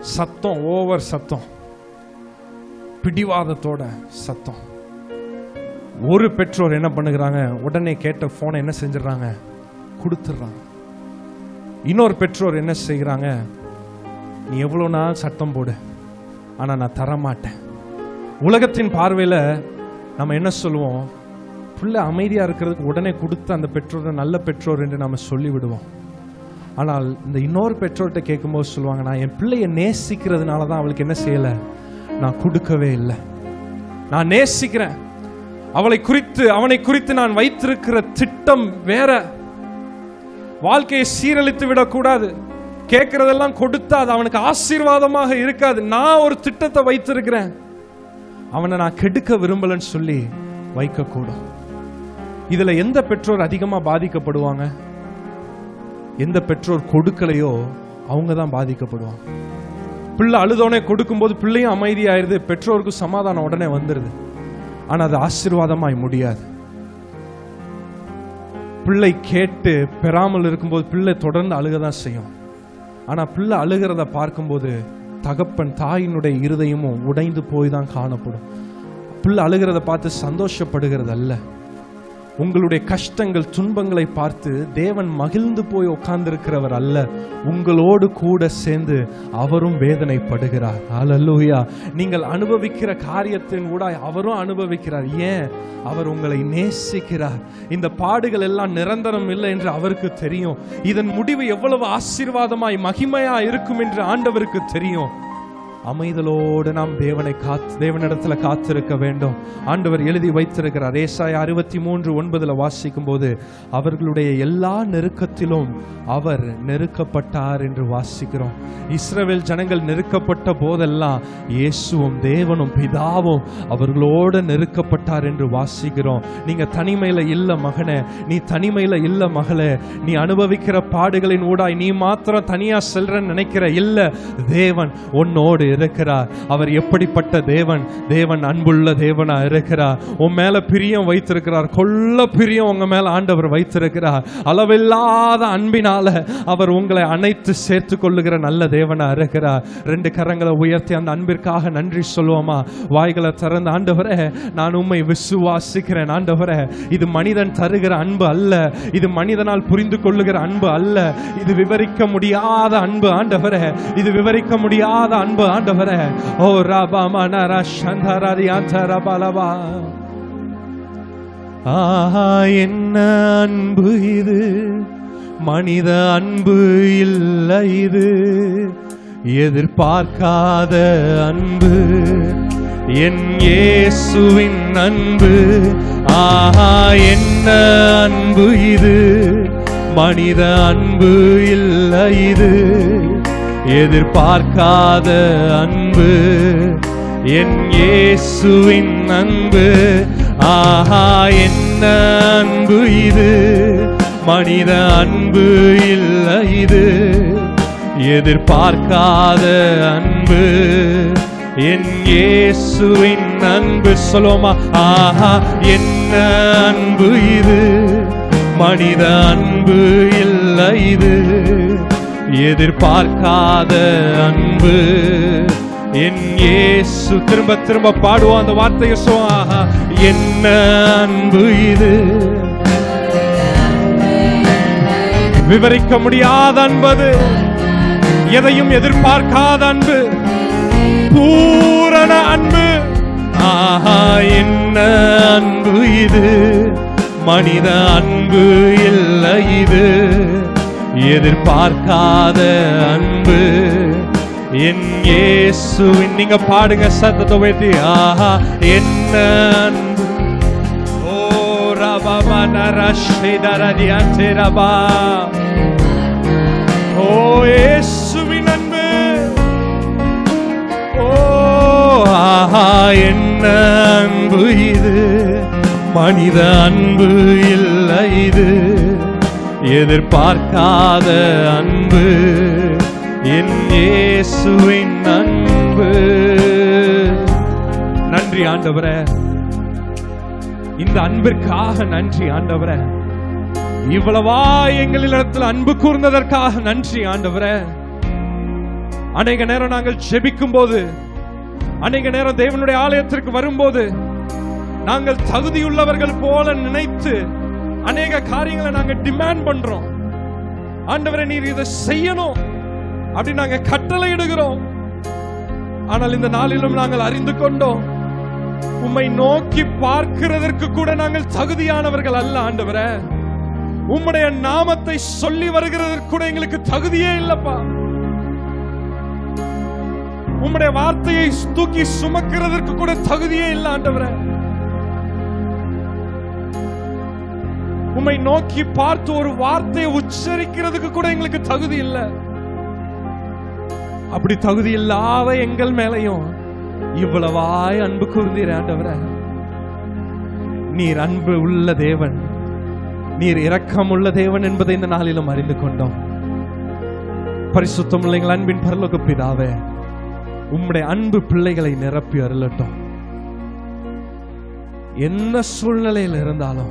சத்தம் ஓவர் சத்தம் பிடிவாதத்தோட சத்தம் ஒரு பெற்றோர் என்ன பண்ணுகிறாங்க உடனே கேட்ட போனை என்ன செஞ்சிடறாங்க கொடுத்துட்றாங்க இன்னொரு பெற்றோர் என்ன செய்கிறாங்க நீ எவ்வளோ நாள் சத்தம் போடு ஆனால் நான் தரமாட்டேன் உலகத்தின் பார்வையில் நம்ம என்ன சொல்லுவோம் பிள்ளை அமைதியாக இருக்கிறதுக்கு உடனே கொடுத்து அந்த பெற்றோரை நல்ல பெற்றோர் என்று நம்ம சொல்லி விடுவோம் ஆனால் இந்த இன்னொரு பெற்றோர்கிட்ட கேட்கும்போது சொல்லுவாங்க நான் என் பிள்ளையை நேசிக்கிறதுனால தான் அவளுக்கு என்ன செய்யலை நான் கொடுக்கவே இல்லை நான் நேசிக்கிறேன் அவளை குறித்து அவனை குறித்து நான் வைத்திருக்கிற திட்டம் வேற வாழ்க்கையை சீரழித்து விடக்கூடாது கேட்கறதெல்லாம் கொடுத்தா அது அவனுக்கு ஆசீர்வாதமாக இருக்காது நான் ஒரு திட்டத்தை வைத்திருக்கிறேன் அவனை நான் கெடுக்க விரும்பலன்னு சொல்லி வைக்கக்கூடும் இதுல எந்த பெற்றோர் அதிகமா பாதிக்கப்படுவாங்க எந்த பெற்றோர் கொடுக்கலையோ அவங்க தான் பாதிக்கப்படுவாங்க பிள்ளை அழுதோனே கொடுக்கும்போது பிள்ளையும் அமைதியாயிருது பெற்றோருக்கு சமாதானம் உடனே வந்துருது ஆனா அது ஆசீர்வாதமாய் முடியாது பிள்ளை கேட்டு பெறாமல் இருக்கும்போது பிள்ளை தொடர்ந்து அழுக தான் செய்யும் ஆனா பிள்ளை அழுகிறத பார்க்கும்போது தகப்பன் தாயினுடைய இருதயமும் உடைந்து போய் தான் காணப்படும் பிள்ளை அழுகிறத பார்த்து சந்தோஷப்படுகிறது அல்ல உங்களுடைய கஷ்டங்கள் துன்பங்களை பார்த்து தேவன் மகிழ்ந்து போய் உட்கார்ந்திருக்கிறவர் அல்ல உங்களோடு கூட சேர்ந்து அவரும் வேதனைப்படுகிறார் அல்லூயா நீங்கள் அனுபவிக்கிற காரியத்தின் கூட அவரும் அனுபவிக்கிறார் ஏன் அவர் உங்களை நேசிக்கிறார் இந்த பாடுகள் எல்லாம் நிரந்தரம் இல்லை என்று அவருக்கு தெரியும் இதன் முடிவு எவ்வளவு ஆசீர்வாதமாய் மகிமையா இருக்கும் என்று ஆண்டவருக்கு தெரியும் அமைதலோடு நாம் தேவனை காத்து தேவனிடத்துல காத்திருக்க வேண்டும் ஆண்டவர் எழுதி வைத்திருக்கிறார் ஏசாயா அறுபத்தி மூன்று ஒன்பதுல வாசிக்கும் போது அவர்களுடைய எல்லா நெருக்கத்திலும் அவர் நெருக்கப்பட்டார் என்று வாசிக்கிறோம் இஸ்ரவேல் ஜனங்கள் நெருக்கப்பட்ட போதெல்லாம் இயேசுவும் தேவனும் பிதாவும் அவர்களோடு நெருக்கப்பட்டார் என்று வாசிக்கிறோம் நீங்க தனிமையில இல்ல மகனே நீ தனிமையில இல்ல மகளே நீ அனுபவிக்கிற பாடுகளின் ஊடாய் நீ மாத்திரம் தனியா செல்றன்னு நினைக்கிற இல்ல தேவன் உன்னோடு இருக்கிறார் அவர் எப்படிப்பட்ட தேவன் தேவன் அன்புள்ள தேவனா இருக்கிறார் உன் மேல பிரியம் வைத்திருக்கிறார் கொள்ள பிரியம் உங்க மேல ஆண்டவர் வைத்திருக்கிறார் அளவில்லாத அன்பினால அவர் உங்களை அனைத்து சேர்த்து கொள்ளுகிற நல்ல தேவனா இருக்கிறார் ரெண்டு கரங்களை உயர்த்தி அந்த அன்பிற்காக நன்றி சொல்லுவோமா வாய்களை திறந்து ஆண்டவரே நான் உம்மை விசுவாசிக்கிறேன் ஆண்டவரே இது மனிதன் தருகிற அன்பு அல்ல இது மனிதனால் புரிந்து கொள்ளுகிற அன்பு அல்ல இது விவரிக்க முடியாத அன்பு ஆண்டவரே இது விவரிக்க முடியாத அன்பு ஆண்டவரே ஓ ராபா மனரா சந்தராதி அந்தரபலவா ஆஹா என்ன அன்பு இது மனித அன்பு இல்லை இது எதிர்பார்க்காத அன்பு என் இயேசுவின் அன்பு ஆஹா என்ன அன்பு இது மனித அன்பு இல்லை இது எதிர்பார்க்காத அன்பு என் இயேசுவின் அன்பு ஆஹா என்ன அன்பு இது மனித அன்பு இல்லை இது எதிர்பார்க்காத அன்பு என் இயேசுவின் அன்பு சொல்லுவோமா ஆஹா என்ன அன்பு இது மனித அன்பு இல்லை இது எதிர்பார்க்காத அன்பு என் இயேசு திரும்ப திரும்ப பாடுவோம் அந்த வார்த்தையை சோ ஆஹா என்ன அன்பு இது விவரிக்க முடியாத அன்பது எதையும் எதிர்பார்க்காத அன்பு பூரண அன்பு ஆஹா என்ன அன்பு இது மனித அன்பு இல்லை இது எதிர்பார்க்காத அன்பு என் இயேசுவின் நீங்க பாடுங்க சத்தத்தை உயர்த்தி ஆஹா என்ன அன்பு ஓ ரபா மனரஷிதரதி அந்திரபா ஓ இயேசுவின் அன்பு ஓ ஆஹா என்ன அன்பு இது மனித அன்பு இல்லை இது எதிர்பார்க்காத அன்பு என் இயேசுவின் அன்பு நன்றி ஆண்டவரே இந்த அன்பிற்காக நன்றி ஆண்டவரே இவ்வளவா எங்களிடத்தில் அன்பு கூர்ந்ததற்காக நன்றி ஆண்டவரே அநேக நேரம் நாங்கள் ஜெபிக்கும் போது அநேக நேரம் தேவனுடைய ஆலயத்திற்கு வரும்போது நாங்கள் தகுதியுள்ளவர்கள் போல நினைத்து அநேக காரியங்களை நாங்க டிமாண்ட் பண்றோம் ஆண்டவரே நீர் இதை செய்யணும் அப்படி நாங்க கட்டளை இடுகிறோம் ஆனால் இந்த நாளிலும் நாங்கள் அறிந்து கொண்டோம் உம்மை நோக்கி பார்க்கிறதற்கு கூட நாங்கள் தகுதியானவர்கள் அல்ல ஆண்டவரே உம்முடைய நாமத்தை சொல்லி வருகிறதற்கு கூட எங்களுக்கு தகுதியே இல்லப்பா உம்முடைய வார்த்தையை தூக்கி சுமக்கிறதற்கு கூட தகுதியே இல்ல ஆண்டவரே உம்மை நோக்கி பார்த்து ஒரு வார்த்தையை உச்சரிக்கிறதுக்கு கூட எங்களுக்கு தகுதி இல்ல அப்படி தகுதி இல்லாத எங்கள் மேலையும் இவ்வளவாய் அன்பு கூர்ந்தீர் ஆண்டவரே நீர் அன்பு உள்ள தேவன் நீர் இரக்கம் உள்ள தேவன் என்பதை இந்த நாளிலும் அறிந்து கொண்டோம் பரிசுத்தம் எங்கள் அன்பின் பரலோக பிதாவே உம்முடைய அன்பு பிள்ளைகளை நிரப்பி அருளட்டும் என்ன சூழ்நிலையில் இருந்தாலும்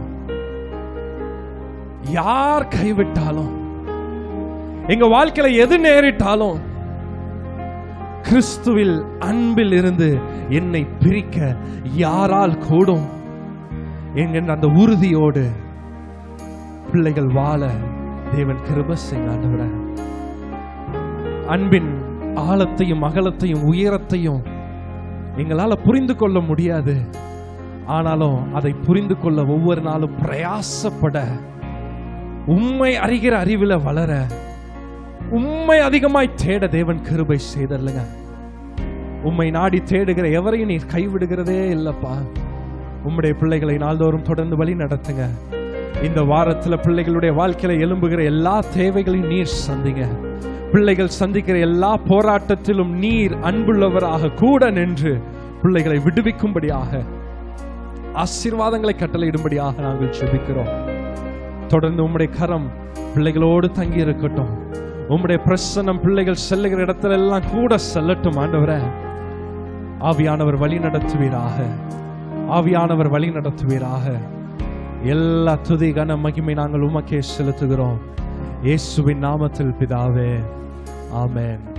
யார் கைவிட்டாலும் எங்க வாழ்க்கையில எது நேரிட்டாலும் கிறிஸ்துவில் அன்பில் இருந்து என்னை பிரிக்க யாரால் கூடும் என்கின்ற அந்த உறுதியோடு பிள்ளைகள் வாழ தேவன் கிருப செய்ய அன்பின் ஆழத்தையும் அகலத்தையும் உயரத்தையும் எங்களால புரிந்து கொள்ள முடியாது ஆனாலும் அதை புரிந்து கொள்ள ஒவ்வொரு நாளும் பிரயாசப்பட உண்மை அறிகிற அறிவில வளர உண்மை அதிகமாய் தேட தேவன் கிருபை செய்தல்லுங்க உம்மை நாடி தேடுகிற எவரையும் நீர் கைவிடுகிறதே இல்லப்பா உம்முடைய பிள்ளைகளை நாள்தோறும் தொடர்ந்து வழி நடத்துங்க இந்த வாரத்துல பிள்ளைகளுடைய வாழ்க்கையில எழும்புகிற எல்லா தேவைகளையும் நீர் சந்திங்க பிள்ளைகள் சந்திக்கிற எல்லா போராட்டத்திலும் நீர் அன்புள்ளவராக கூட நின்று பிள்ளைகளை விடுவிக்கும்படியாக ஆசீர்வாதங்களை கட்டளையிடும்படியாக நாங்கள் செபிக்கிறோம் தொடர்ந்து உம்முடைய கரம் பிள்ளைகளோடு தங்கி இருக்கட்டும் உம்முடைய பிரசன்னம் பிள்ளைகள் செல்லுகிற இடத்துல எல்லாம் கூட செல்லட்டும் ஆண்டவரே ஆவியானவர் வழி நடத்துவீராக ஆவியானவர் வழி நடத்துவீராக எல்லா துதி கன மகிமை நாங்கள் உமக்கே செலுத்துகிறோம் இயேசுவின் நாமத்தில் பிதாவே ஆமென்